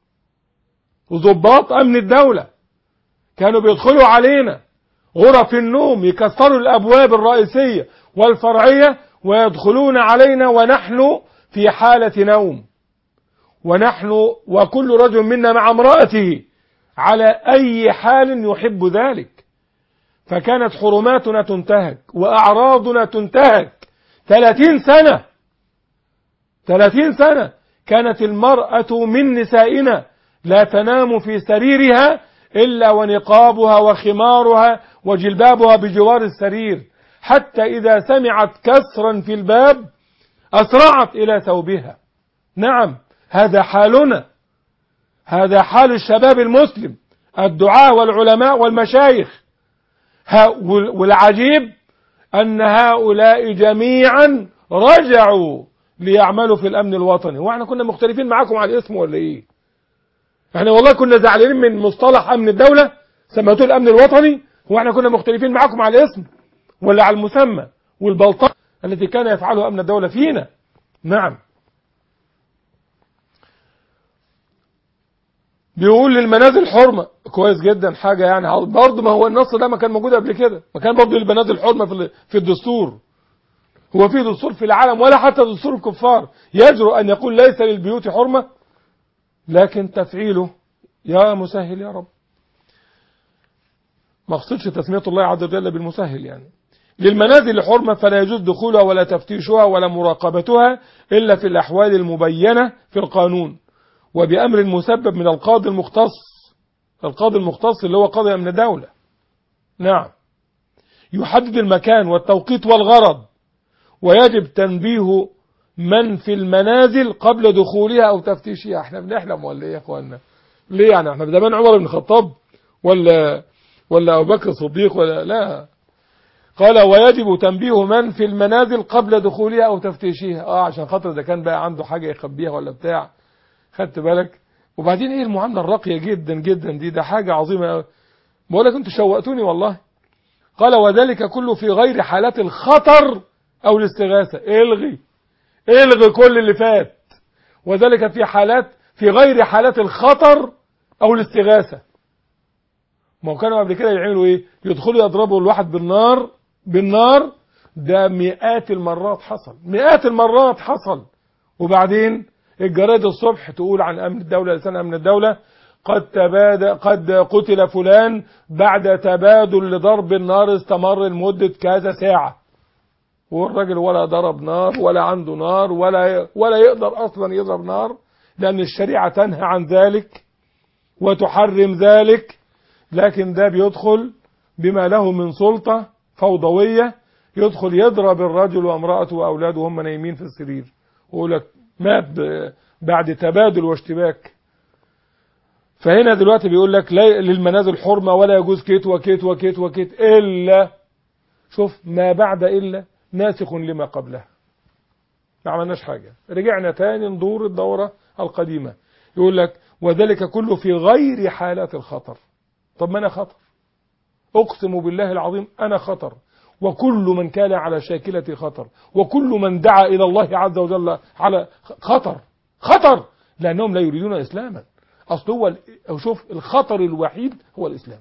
وضباط أمن الدولة كانوا بيدخلوا علينا غرف النوم يكسروا الأبواب الرئيسية والفرعية ويدخلون علينا ونحن في حالة نوم ونحن وكل رجل منا مع امرأته على أي حال يحب ذلك فكانت حرماتنا تنتهك وأعراضنا تنتهك 30 سنة 30 سنة كانت المرأة من نسائنا لا تنام في سريرها إلا ونقابها وخمارها وجلبابها بجوار السرير حتى إذا سمعت كسرا في الباب أسرعت إلى ثوبها نعم هذا حالنا هذا حال الشباب المسلم الدعاء والعلماء والمشايخ والعجيب أن هؤلاء جميعا رجعوا ليعملوا في الامن الوطني واحنا كنا مختلفين معاكم على الاسم ولا ايه احنا والله كنا زعلانين من مصطلح امن الدولة سميتوه الامن الوطني واحنا كنا مختلفين معاكم على الاسم ولا على المسمى والبلطجة التي كان يفعله امن الدولة فينا نعم بيقول للمنازل حرمة كويس جدا حاجة يعني برضه ما هو النص ده ما كان موجود قبل كده ما كان برضه للمنازل حرمة في في الدستور هو في دستور في العالم ولا حتى دستور الكفار يجرؤ أن يقول ليس للبيوت حرمة لكن تفعيله يا مسهل يا رب ما اقصدش تسمية الله عز وجل بالمسهل يعني للمنازل حرمة فلا يجوز دخولها ولا تفتيشها ولا مراقبتها إلا في الأحوال المبينة في القانون وبأمر مسبب من القاضي المختص القاضي المختص اللي هو قاضي أمن الدولة نعم يحدد المكان والتوقيت والغرض ويجب تنبيه من في المنازل قبل دخولها أو تفتيشها احنا بنحلم ولا ايه يا اخوانا ليه يعني احنا زمان عمر بن الخطاب ولا ولا أبو بكر الصديق ولا لا قال ويجب تنبيه من في المنازل قبل دخولها أو تفتيشها اه عشان خاطر إذا كان بقى عنده حاجة يخبيها ولا بتاع خدت بالك وبعدين ايه المعاملة الراقية جدا جدا دي ده حاجة عظيمة قوي بقول لك انتوا شوقتوني والله قال وذلك كله في غير حالات الخطر او الاستغاثة الغي الغي كل اللي فات وذلك في حالات في غير حالات الخطر او الاستغاثة ما هو كانوا قبل كده يعملوا ايه يدخلوا يضربوا الواحد بالنار بالنار ده مئات المرات حصل مئات المرات حصل وبعدين الجرائد الصبح تقول عن امن الدولة لسان امن الدولة قد تبادى قد قتل فلان بعد تبادل لضرب النار استمر لمدة كذا ساعة والراجل ولا ضرب نار ولا عنده نار ولا ولا يقدر اصلا يضرب نار لان الشريعة تنهى عن ذلك وتحرم ذلك لكن ده بيدخل بما له من سلطة فوضوية يدخل يضرب الرجل وامرأته وأولاده وهم نايمين في السرير ويقول لك مات بعد تبادل واشتباك فهنا دلوقتي بيقول لك لا للمنازل حرمة ولا يجوز كيت وكيت وكيت وكيت إلا شوف ما بعد إلا ناسخ لما قبلها ما عملناش حاجة رجعنا تاني ندور الدورة القديمة يقول لك وذلك كله في غير حالات الخطر طب ما أنا خطر أقسم بالله العظيم أنا خطر وكل من كان على شاكلة خطر وكل من دعا إلى الله عز وجل على خطر خطر لأنهم لا يريدون إسلاما أصل هو شوف الخطر الوحيد هو الإسلام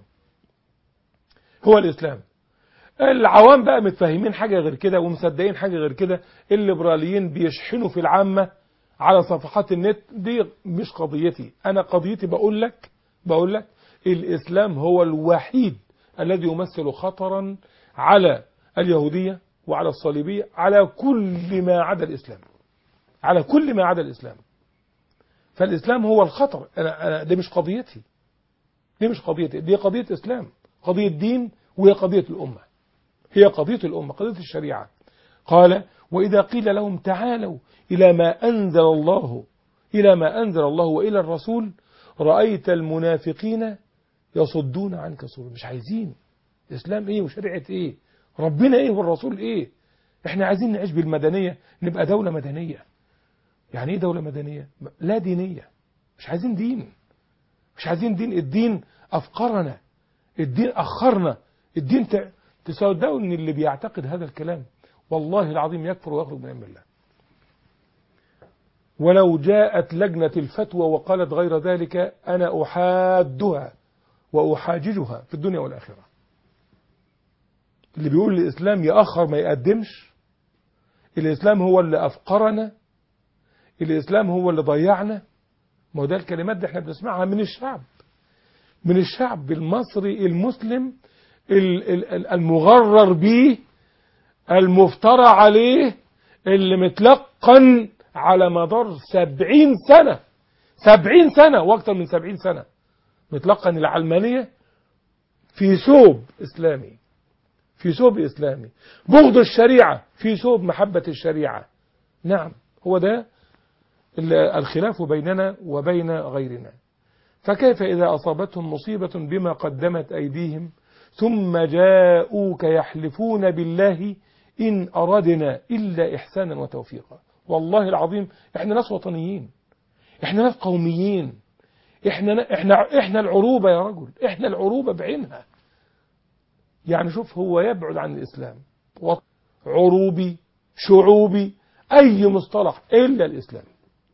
هو الإسلام العوام بقى متفاهمين حاجة غير كده ومصدقين حاجة غير كده الليبراليين بيشحنوا في العامة على صفحات النت دي مش قضيتي أنا قضيتي بقول لك بقول لك الإسلام هو الوحيد الذي يمثل خطرا على اليهودية وعلى الصليبية على كل ما عدا الإسلام على كل ما عدا الإسلام فالإسلام هو الخطر أنا أنا دي مش قضيتي دي مش قضيتي دي قضية إسلام قضية دين وهي قضية الأمة هي قضية الأمة قضية الشريعة قال وإذا قيل لهم تعالوا إلى ما أنزل الله إلى ما أنزل الله وإلى الرسول رأيت المنافقين يصدون عنك صدور مش عايزين إسلام إيه وشريعة إيه ربنا إيه والرسول إيه إحنا عايزين نعيش بالمدنية نبقى دولة مدنية يعني إيه دولة مدنية لا دينية مش عايزين دين مش عايزين دين الدين أفقرنا الدين أخرنا الدين ت... تصدقوا ان اللي بيعتقد هذا الكلام والله العظيم يكفر ويخرج من علم الله ولو جاءت لجنة الفتوى وقالت غير ذلك أنا أحادها وأحاججها في الدنيا والآخرة اللي بيقول الإسلام يأخر ما يقدمش الإسلام هو اللي أفقرنا الإسلام هو اللي ضيعنا ما هو ده الكلمات دي احنا بنسمعها من الشعب من الشعب المصري المسلم المغرر به المفترى عليه اللي متلقن على مدار سبعين سنة سبعين سنة واكثر من سبعين سنة متلقن العلمانية في ثوب إسلامي في ثوب إسلامي بغض الشريعة في ثوب محبة الشريعة نعم هو ده الخلاف بيننا وبين غيرنا فكيف إذا أصابتهم مصيبة بما قدمت أيديهم ثم جاءوك يحلفون بالله إن أردنا إلا إحسانا وتوفيقا والله العظيم احنا ناس وطنيين احنا ناس قوميين احنا احنا احنا العروبه يا رجل احنا العروبه بعينها يعني شوف هو يبعد عن الاسلام وط- عروبي شعوبي اي مصطلح الا الاسلام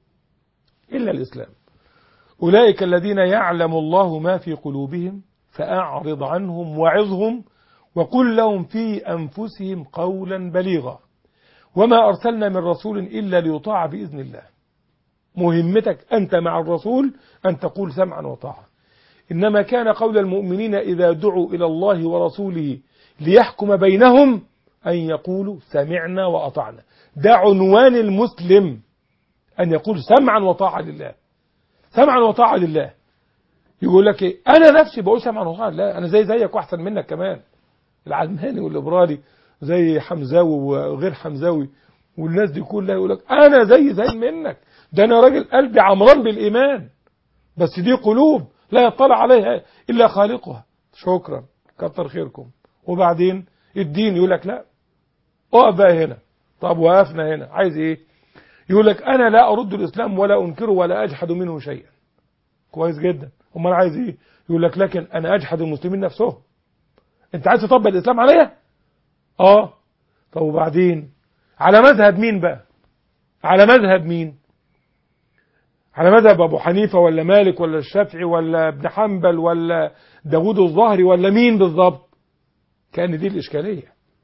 الا الاسلام اولئك الذين يعلم الله ما في قلوبهم فاعرض عنهم وعظهم وقل لهم في انفسهم قولا بليغا وما ارسلنا من رسول الا ليطاع باذن الله مهمتك أنت مع الرسول أن تقول سمعا وطاعة إنما كان قول المؤمنين إذا دعوا إلى الله ورسوله ليحكم بينهم أن يقولوا سمعنا وأطعنا ده عنوان المسلم أن يقول سمعا وطاعة لله سمعا وطاعة لله يقول لك إيه أنا نفسي بقول سمعا وطاعة لله أنا زي زيك وأحسن منك كمان العلماني والليبرالي زي حمزاوي وغير حمزاوي والناس دي كلها يقول لك أنا زي زي منك ده أنا راجل قلبي عمران بالإيمان بس دي قلوب لا يطلع عليها إلا خالقها شكرا كتر خيركم وبعدين الدين يقول لك لا اقف بقى هنا طب وقفنا هنا عايز ايه يقول لك انا لا ارد الاسلام ولا انكره ولا اجحد منه شيئا كويس جدا امال عايز ايه يقول لك لكن انا اجحد المسلمين نفسهم انت عايز تطبق الاسلام عليا اه طب وبعدين على مذهب مين بقى على مذهب مين على مذهب ابو حنيفه ولا مالك ولا الشافعي ولا ابن حنبل ولا داوود الظهري ولا مين بالظبط كان دي الاشكاليه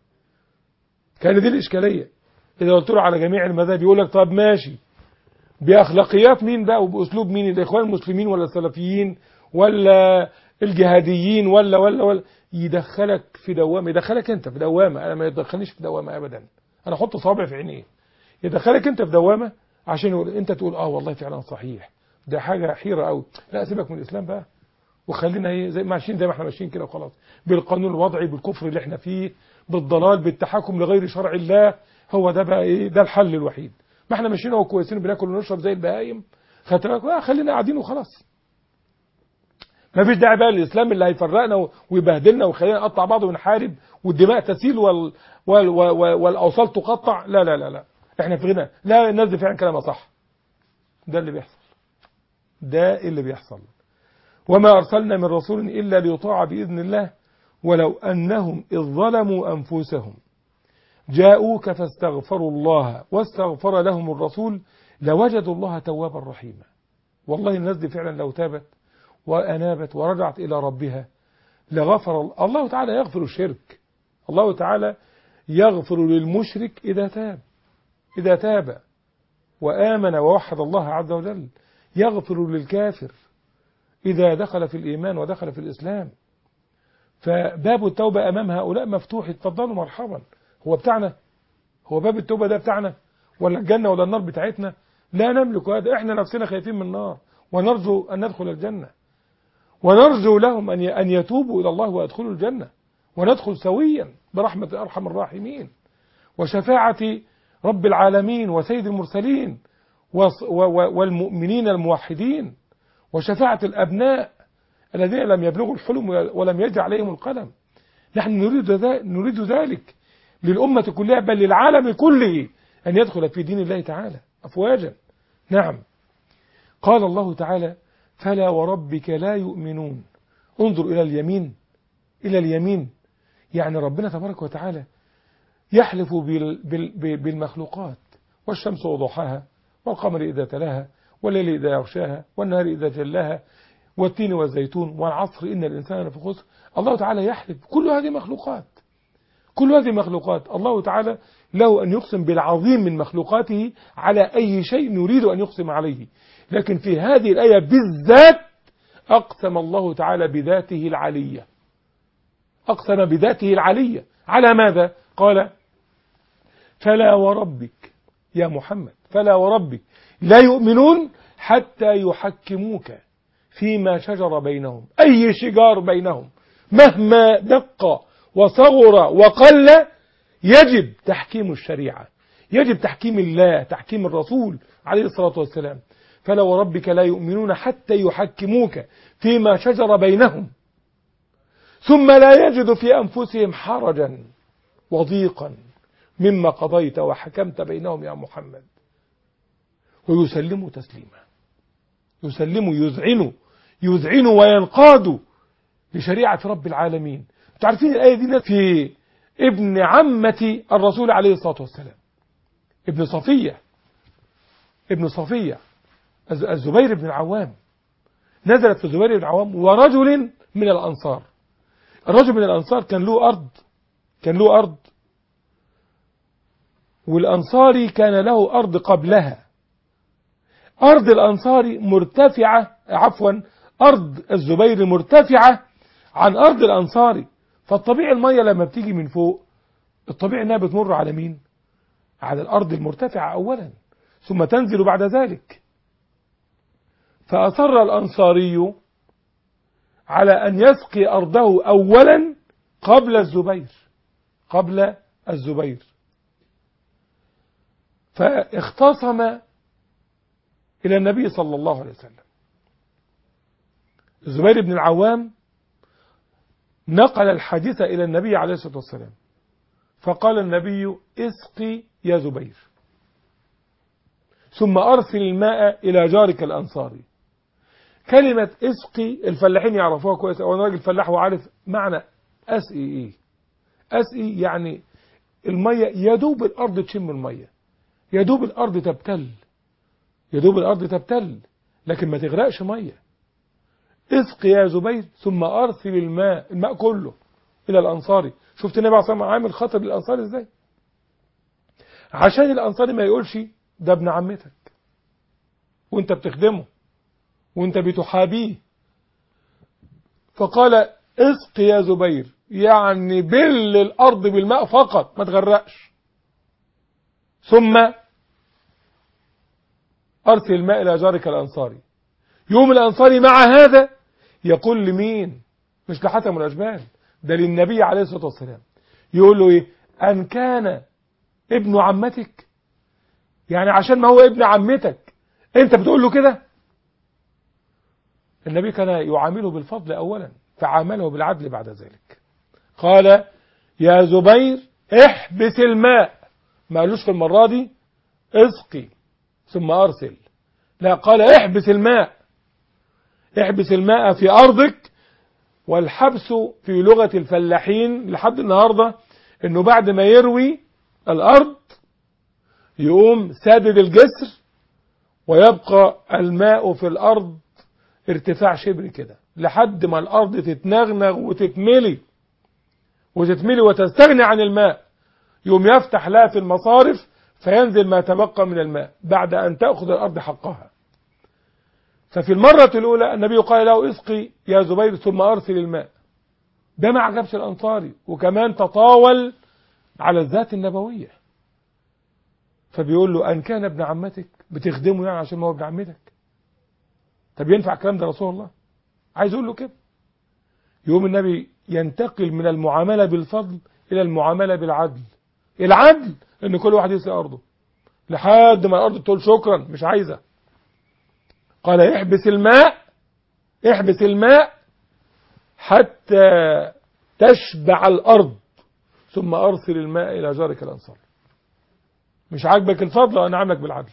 كان دي الاشكاليه اذا قلت له على جميع المذاهب يقول لك طب ماشي باخلاقيات مين بقى وباسلوب مين الاخوان المسلمين ولا السلفيين ولا الجهاديين ولا ولا ولا يدخلك في دوامه يدخلك انت في دوامه انا ما يدخلنيش في دوامه ابدا انا احط صابع في عينيه يدخلك انت في دوامه عشان يقول انت تقول اه والله فعلا صحيح ده حاجه حيره قوي لا سيبك من الاسلام بقى وخلينا ايه زي ماشيين زي ما احنا ماشيين كده وخلاص بالقانون الوضعي بالكفر اللي احنا فيه بالضلال بالتحكم لغير شرع الله هو ده بقى ايه ده الحل الوحيد ما احنا ماشيين اهو كويسين بناكل ونشرب زي البهايم خدت بالك آه خلينا قاعدين وخلاص ما فيش داعي بقى للاسلام اللي هيفرقنا ويبهدلنا ويخلينا نقطع بعض ونحارب والدماء تسيل وال وال وال والاوصال تقطع لا لا لا لا احنا في غنى لا الناس دي فعلا كلامها صح ده اللي بيحصل ده اللي بيحصل وما أرسلنا من رسول إلا ليطاع بإذن الله ولو أنهم إذ ظلموا أنفسهم جاءوك فاستغفروا الله واستغفر لهم الرسول لوجدوا الله توابا رحيما والله الناس دي فعلا لو تابت وأنابت ورجعت إلى ربها لغفر الله تعالى يغفر الشرك الله تعالى يغفر للمشرك إذا تاب إذا تاب وآمن ووحد الله عز وجل يغفر للكافر إذا دخل في الإيمان ودخل في الإسلام فباب التوبة أمام هؤلاء مفتوح اتفضلوا مرحبا هو بتاعنا هو باب التوبة ده بتاعنا ولا الجنة ولا النار بتاعتنا لا نملك هذا احنا نفسنا خايفين من النار ونرجو أن ندخل الجنة ونرجو لهم أن أن يتوبوا إلى الله ويدخلوا الجنة وندخل سويا برحمة أرحم الراحمين وشفاعة رب العالمين وسيد المرسلين والمؤمنين الموحدين وشفاعة الأبناء الذين لم يبلغوا الحلم ولم يجر عليهم القلم نحن نريد, نريد ذلك للأمة كلها بل للعالم كله أن يدخل في دين الله تعالى أفواجا نعم قال الله تعالى فلا وربك لا يؤمنون انظر إلى اليمين إلى اليمين يعني ربنا تبارك وتعالى يحلف بالمخلوقات والشمس وضحاها والقمر إذا تلاها والليل إذا يغشاها والنهار إذا جلاها والتين والزيتون والعصر إن الإنسان لفي خسر الله تعالى يحلف كل هذه مخلوقات كل هذه مخلوقات الله تعالى له أن يقسم بالعظيم من مخلوقاته على أي شيء نريد أن يقسم عليه لكن في هذه الآية بالذات أقسم الله تعالى بذاته العلية أقسم بذاته العلية على ماذا قال فلا وربك يا محمد فلا وربك لا يؤمنون حتى يحكموك فيما شجر بينهم أي شجار بينهم مهما دق وصغر وقل يجب تحكيم الشريعة يجب تحكيم الله تحكيم الرسول عليه الصلاة والسلام فلا وربك لا يؤمنون حتى يحكموك فيما شجر بينهم ثم لا يجد في أنفسهم حرجا وضيقا مما قضيت وحكمت بينهم يا محمد ويسلموا تسليما يسلموا يذعنوا يذعنوا وينقادوا لشريعة رب العالمين انتوا عارفين الآية دي في ابن عمة الرسول عليه الصلاة والسلام ابن صفية ابن صفية الزبير بن العوام نزلت في الزبير بن العوام ورجل من الأنصار الرجل من الأنصار كان له أرض كان له أرض والأنصاري كان له أرض قبلها أرض الأنصاري مرتفعة عفوا أرض الزبير مرتفعة عن أرض الأنصاري فالطبيعي المية لما بتيجي من فوق الطبيعي انها بتمر على مين على الأرض المرتفعة أولا ثم تنزل بعد ذلك فأصر الأنصاري على أن يسقي أرضه أولا قبل الزبير قبل الزبير فاختصم إلى النبي صلى الله عليه وسلم الزبير بن العوام نقل الحديث إلى النبي عليه الصلاة والسلام فقال النبي اسقي يا زبير ثم أرسل الماء إلى جارك الأنصاري كلمة اسقي الفلاحين يعرفوها كويس أو أنا راجل فلاح وعارف معنى أسقي إيه أسقي يعني المية يدوب الأرض تشم المية يدوب الأرض تبتل يدوب الأرض تبتل لكن ما تغرقش مية اسقي يا زبير ثم أرسل الماء الماء كله إلى الأنصاري شفت النبي عليه الصلاة والسلام عامل خطر للأنصاري إزاي عشان الأنصاري ما يقولش ده ابن عمتك وانت بتخدمه وانت بتحابيه فقال اسق يا زبير يعني بل الأرض بالماء فقط ما تغرقش ثم أرسل الماء إلى جارك الأنصاري يوم الأنصاري مع هذا يقول لمين مش لحاتم الأجبال ده للنبي عليه الصلاة والسلام يقول له إيه أن كان ابن عمتك يعني عشان ما هو ابن عمتك انت بتقول له كده النبي كان يعامله بالفضل أولا فعامله بالعدل بعد ذلك قال يا زبير احبس الماء ما قالوش في المرة دي اسقي ثم أرسل لا قال احبس الماء احبس الماء في أرضك والحبس في لغة الفلاحين لحد النهاردة انه بعد ما يروي الأرض يقوم سادد الجسر ويبقى الماء في الأرض ارتفاع شبر كده لحد ما الأرض تتنغنغ وتتملي وتتملي وتستغني عن الماء يوم يفتح لها في المصارف فينزل ما تبقى من الماء بعد أن تأخذ الأرض حقها ففي المرة الأولى النبي قال له اسقي يا زبير ثم أرسل الماء ده ما عجبش الأنصاري وكمان تطاول على الذات النبوية فبيقول له أن كان ابن عمتك بتخدمه يعني عشان ما هو ابن عمتك طب ينفع الكلام ده رسول الله عايز اقول له كده يوم النبي ينتقل من المعاملة بالفضل إلى المعاملة بالعدل العدل ان كل واحد يسقي أرضه لحد ما الأرض تقول شكرا مش عايزة قال احبس الماء احبس الماء حتى تشبع الأرض ثم أرسل الماء إلى جارك الأنصار مش عاجبك الفضل أنا عاملك بالعدل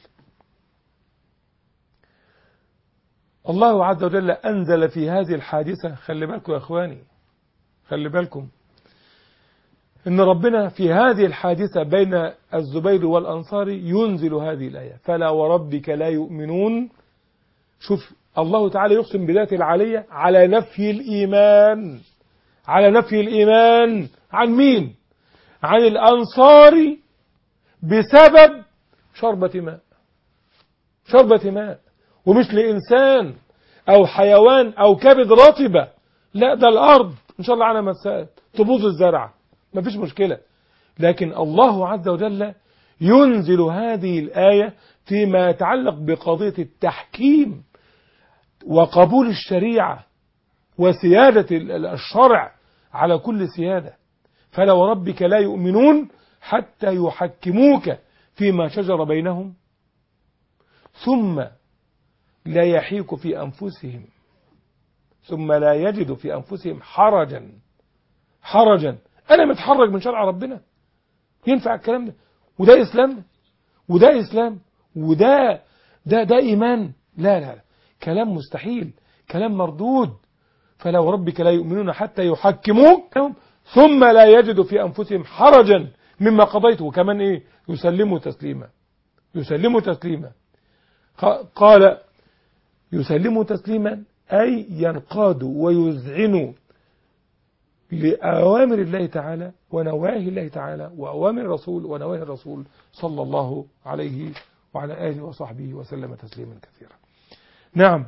الله عز وجل أنزل في هذه الحادثة خلي بالكم يا أخواني خلي بالكم إن ربنا في هذه الحادثة بين الزبير والأنصاري ينزل هذه الآية فلا وربك لا يؤمنون شوف الله تعالى يقسم بذات العالية على نفي الإيمان على نفي الإيمان عن مين عن الأنصار بسبب شربة ماء شربة ماء ومش لإنسان أو حيوان أو كبد رطبة لا ده الأرض إن شاء الله على مساء تبوظ الزرع ما فيش مشكلة لكن الله عز وجل ينزل هذه الآية فيما يتعلق بقضية التحكيم وقبول الشريعة وسيادة الشرع على كل سيادة فلا وربك لا يؤمنون حتى يحكموك فيما شجر بينهم ثم لا يحيك في أنفسهم ثم لا يجد في أنفسهم حرجا حرجا أنا متحرج من شرع ربنا ينفع الكلام ده وده إسلام وده إسلام وده ده ده إيمان لا لا لا كلام مستحيل كلام مردود فلو ربك لا يؤمنون حتى يحكموك ثم لا يجدوا في أنفسهم حرجا مما قضيت وكمان إيه يسلموا تسليما يسلموا تسليما قال يسلموا تسليما أي ينقادوا ويذعنوا لأوامر الله تعالى ونواهي الله تعالى وأوامر الرسول ونواهي الرسول صلى الله عليه وعلى آله وصحبه وسلم تسليما كثيرا نعم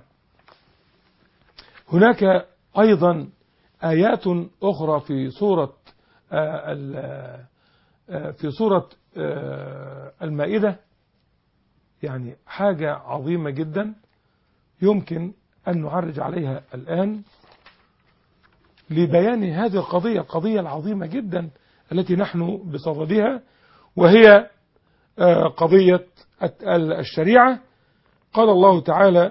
هناك أيضا آيات أخرى في سورة في سورة المائدة يعني حاجة عظيمة جدا يمكن أن نعرج عليها الآن لبيان هذه القضية القضية العظيمة جدا التي نحن بصددها وهي قضية الشريعة قال الله تعالى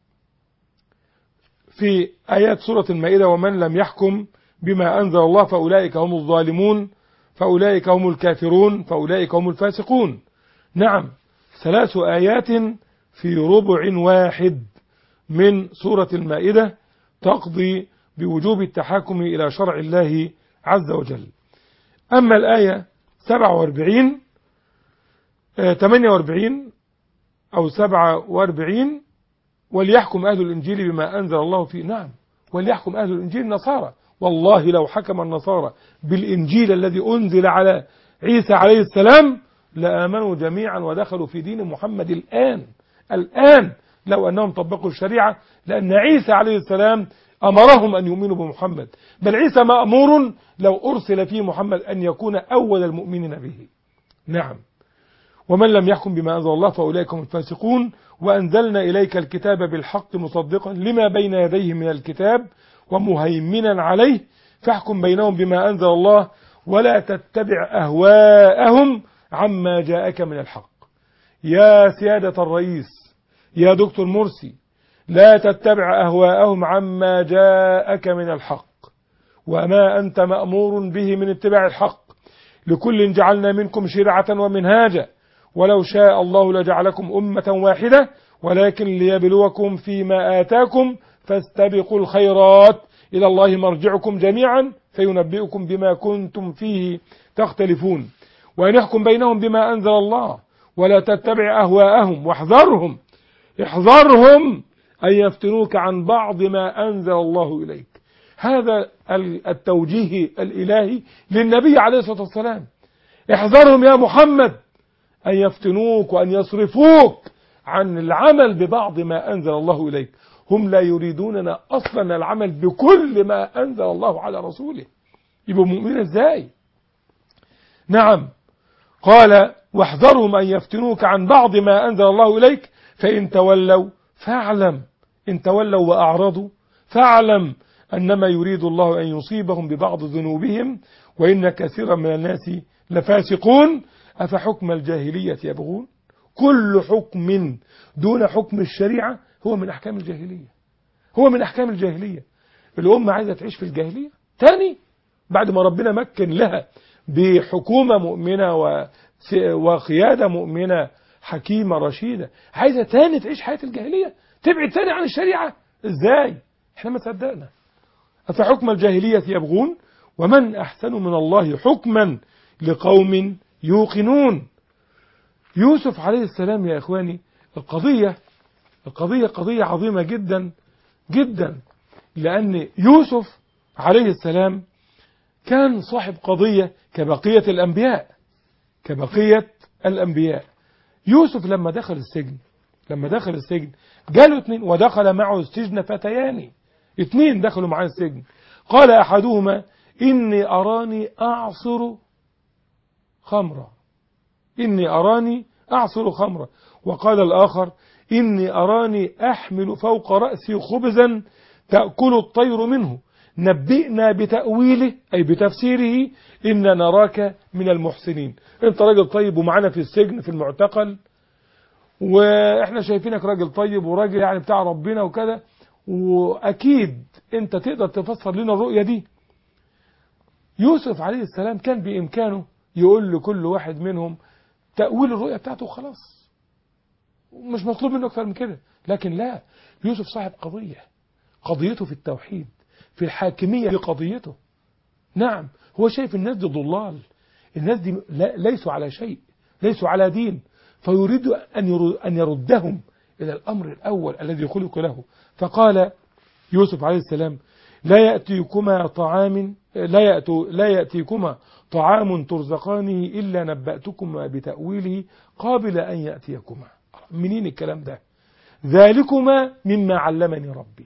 في آيات سورة المائدة ومن لم يحكم بما أنزل الله فأولئك هم الظالمون فأولئك هم الكافرون فأولئك هم الفاسقون نعم ثلاث آيات في ربع واحد من سورة المائدة تقضي بوجوب التحاكم إلى شرع الله عز وجل أما الآية 47 48 أو 47 وليحكم أهل الإنجيل بما أنزل الله فيه نعم وليحكم أهل الإنجيل النصارى والله لو حكم النصارى بالإنجيل الذي أنزل على عيسى عليه السلام لآمنوا جميعا ودخلوا في دين محمد الآن الآن لو أنهم طبقوا الشريعة لأن عيسى عليه السلام أمرهم أن يؤمنوا بمحمد بل عيسى مأمور لو أرسل فيه محمد أن يكون أول المؤمنين به نعم ومن لم يحكم بما أنزل الله فأولئك هم الفاسقون وأنزلنا إليك الكتاب بالحق مصدقا لما بين يديه من الكتاب ومهيمنا عليه فاحكم بينهم بما أنزل الله ولا تتبع أهواءهم عما جاءك من الحق يا سيادة الرئيس يا دكتور مرسي لا تتبع أهواءهم عما جاءك من الحق وما أنت مأمور به من اتباع الحق لكل جعلنا منكم شرعة ومنهاجا ولو شاء الله لجعلكم أمة واحدة ولكن ليبلوكم فيما آتاكم فاستبقوا الخيرات إلى الله مرجعكم جميعا فينبئكم بما كنتم فيه تختلفون وأن يحكم بينهم بما أنزل الله ولا تتبع أهواءهم واحذرهم احذرهم أن يفتنوك عن بعض ما أنزل الله إليك هذا التوجيه الإلهي للنبي عليه الصلاة والسلام احذرهم يا محمد أن يفتنوك وأن يصرفوك عن العمل ببعض ما أنزل الله إليك هم لا يريدوننا أصلا العمل بكل ما أنزل الله على رسوله يبقوا مؤمنين ازاي نعم قال واحذرهم أن يفتنوك عن بعض ما أنزل الله إليك فإن تولوا فاعلم إن تولوا وأعرضوا فاعلم أنما يريد الله أن يصيبهم ببعض ذنوبهم وإن كثيرا من الناس لفاسقون أفحكم الجاهلية يبغون كل حكم دون حكم الشريعة هو من أحكام الجاهلية هو من أحكام الجاهلية الأمة عايزة تعيش في الجاهلية تاني بعد ما ربنا مكن لها بحكومة مؤمنة وقيادة مؤمنة حكيمة رشيدة عايزة تاني تعيش حياة الجاهلية تبعد تاني عن الشريعة ازاي احنا ما صدقنا أفحكم الجاهلية يبغون ومن أحسن من الله حكما لقوم يوقنون يوسف عليه السلام يا إخواني القضية القضية قضية عظيمة جدا جدا لأن يوسف عليه السلام كان صاحب قضية كبقية الأنبياء كبقية الأنبياء يوسف لما دخل السجن لما دخل السجن جاله اثنين ودخل معه السجن فتيان اثنين دخلوا معاه السجن قال أحدهما إني أراني أعصر خمرا إني أراني أعصر خمرا وقال الآخر إني أراني أحمل فوق رأسي خبزا تأكل الطير منه نبئنا بتأويله أي بتفسيره إن نراك من المحسنين أنت راجل طيب ومعنا في السجن في المعتقل وإحنا شايفينك راجل طيب وراجل يعني بتاع ربنا وكذا وأكيد أنت تقدر تفسر لنا الرؤية دي يوسف عليه السلام كان بإمكانه يقول لكل واحد منهم تأويل الرؤية بتاعته خلاص مش مطلوب منه أكثر من كده لكن لا يوسف صاحب قضية قضيته في التوحيد في الحاكمية في قضيته نعم هو شايف الناس دي ضلال الناس دي لا ليسوا على شيء ليسوا على دين فيريد أن أن يردهم إلى الأمر الأول الذي خلق له فقال يوسف عليه السلام لا يأتيكما طعام لا يأتو لا يأتيكما طعام ترزقانه إلا نبأتكما بتأويله قابل أن يأتيكما منين الكلام ده ذلكما مما علمني ربي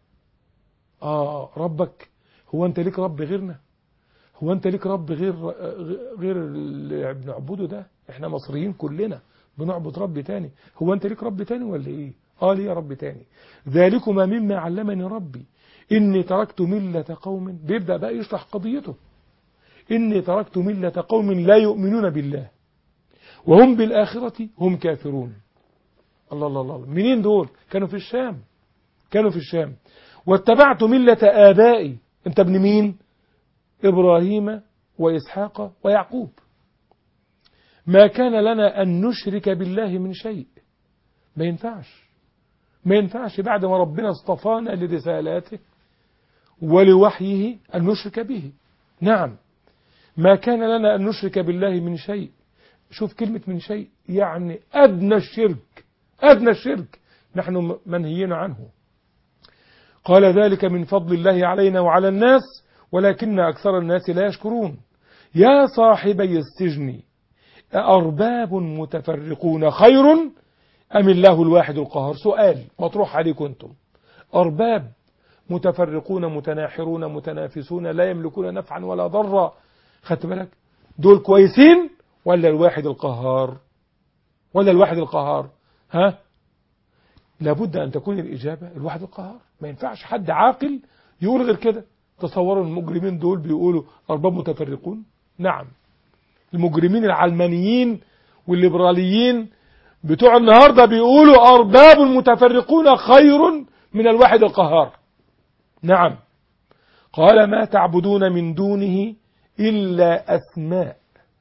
آه ربك هو أنت ليك رب غيرنا هو أنت ليك رب غير غير اللي بنعبده ده احنا مصريين كلنا بنعبد رب تاني هو أنت ليك رب تاني ولا إيه آه لي رب تاني ذلكما مما علمني ربي إني تركت ملة قوم بيبدأ بقى يشرح قضيته إني تركت ملة قوم لا يؤمنون بالله وهم بالآخرة هم كافرون الله الله الله منين دول كانوا في الشام كانوا في الشام واتبعت ملة آبائي انت ابن مين إبراهيم وإسحاق ويعقوب ما كان لنا أن نشرك بالله من شيء ما ينفعش ما ينفعش بعد ما ربنا اصطفانا لرسالاته ولوحيه أن نشرك به نعم ما كان لنا أن نشرك بالله من شيء شوف كلمة من شيء يعني أدنى الشرك أدنى الشرك نحن منهيين عنه قال ذلك من فضل الله علينا وعلى الناس ولكن أكثر الناس لا يشكرون يا صاحبي السجن أأرباب متفرقون خير أم الله الواحد القهار سؤال مطروح عليكم أنتم أرباب متفرقون متناحرون متنافسون لا يملكون نفعا ولا ضرا خدت بالك دول كويسين ولا الواحد القهار ولا الواحد القهار ها لابد أن تكون الإجابة الواحد القهار ما ينفعش حد عاقل يقول غير كده تصوروا المجرمين دول بيقولوا أرباب متفرقون نعم المجرمين العلمانيين والليبراليين بتوع النهاردة بيقولوا أرباب متفرقون خير من الواحد القهار نعم قال ما تعبدون من دونه إلا أسماء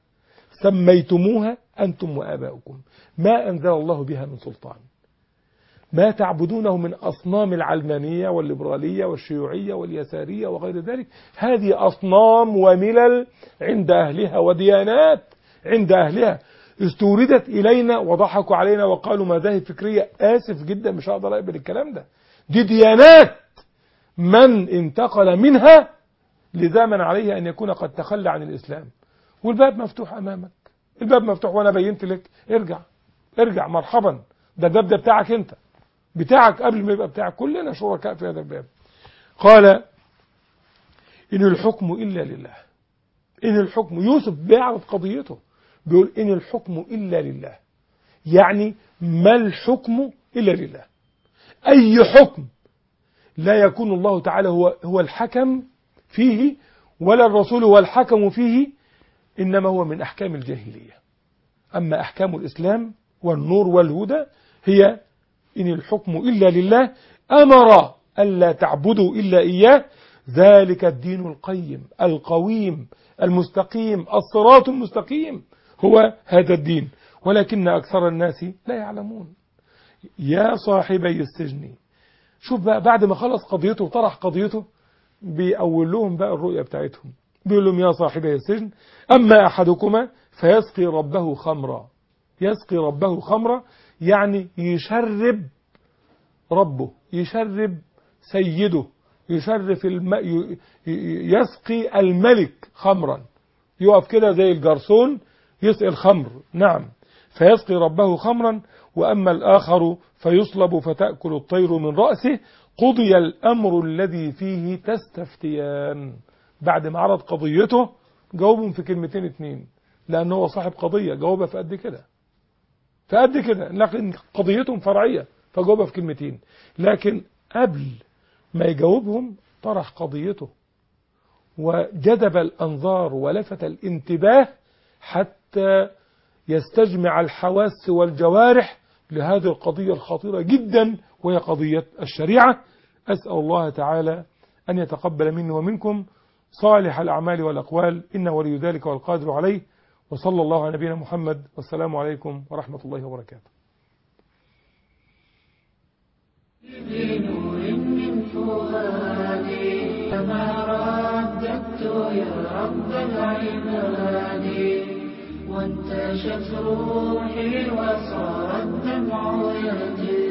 سميتموها أنتم وآباؤكم ما أنزل الله بها من سلطان ما تعبدونه من أصنام العلمانية والليبرالية والشيوعية واليسارية وغير ذلك هذه أصنام وملل عند أهلها وديانات عند أهلها استوردت إلينا وضحكوا علينا وقالوا مذاهب فكرية آسف جدا مش هقدر أقبل الكلام ده دي ديانات من انتقل منها لزاما عليه أن يكون قد تخلى عن الإسلام والباب مفتوح أمامك الباب مفتوح وأنا بينت لك ارجع ارجع مرحبا ده الباب ده بتاعك أنت بتاعك قبل ما يبقى بتاعك كلنا شركاء في هذا الباب قال إن الحكم إلا لله إن الحكم يوسف بيعرض قضيته بيقول إن الحكم إلا لله يعني ما الحكم إلا لله أي حكم لا يكون الله تعالى هو هو الحكم فيه ولا الرسول هو الحكم فيه إنما هو من أحكام الجاهلية أما أحكام الإسلام والنور والهدى هي إن الحكم إلا لله أمر ألا تعبدوا إلا إياه ذلك الدين القيم القويم المستقيم الصراط المستقيم هو هذا الدين ولكن أكثر الناس لا يعلمون يا صاحبي السجن شوف بقى بعد ما خلص قضيته وطرح قضيته بيقول لهم بقى الرؤية بتاعتهم بيقول لهم يا صاحبي السجن أما أحدكما فيسقي ربه خمرا يسقي ربه خمرا يعني يشرب ربه يشرب سيده يشرف الم... يسقي الملك خمرا يقف كده زي الجرسون يسقي الخمر نعم فيسقي ربه خمرا وأما الآخر فيصلب فتأكل الطير من رأسه قضي الأمر الذي فيه تستفتيان بعد ما عرض قضيته جاوبهم في كلمتين اتنين لأنه هو صاحب قضية جاوبها في قد كده في قد كده لكن قضيتهم فرعية فجاوبها في كلمتين لكن قبل ما يجاوبهم طرح قضيته وجذب الأنظار ولفت الانتباه حتى يستجمع الحواس والجوارح لهذه القضية الخطيرة جدا وهي قضية الشريعة أسأل الله تعالى أن يتقبل مني ومنكم صالح الأعمال والأقوال إن ولي ذلك والقادر عليه وصلى الله على نبينا محمد والسلام عليكم ورحمة الله وبركاته يا رب العباد وانتشت روحي وصار الدمع يجري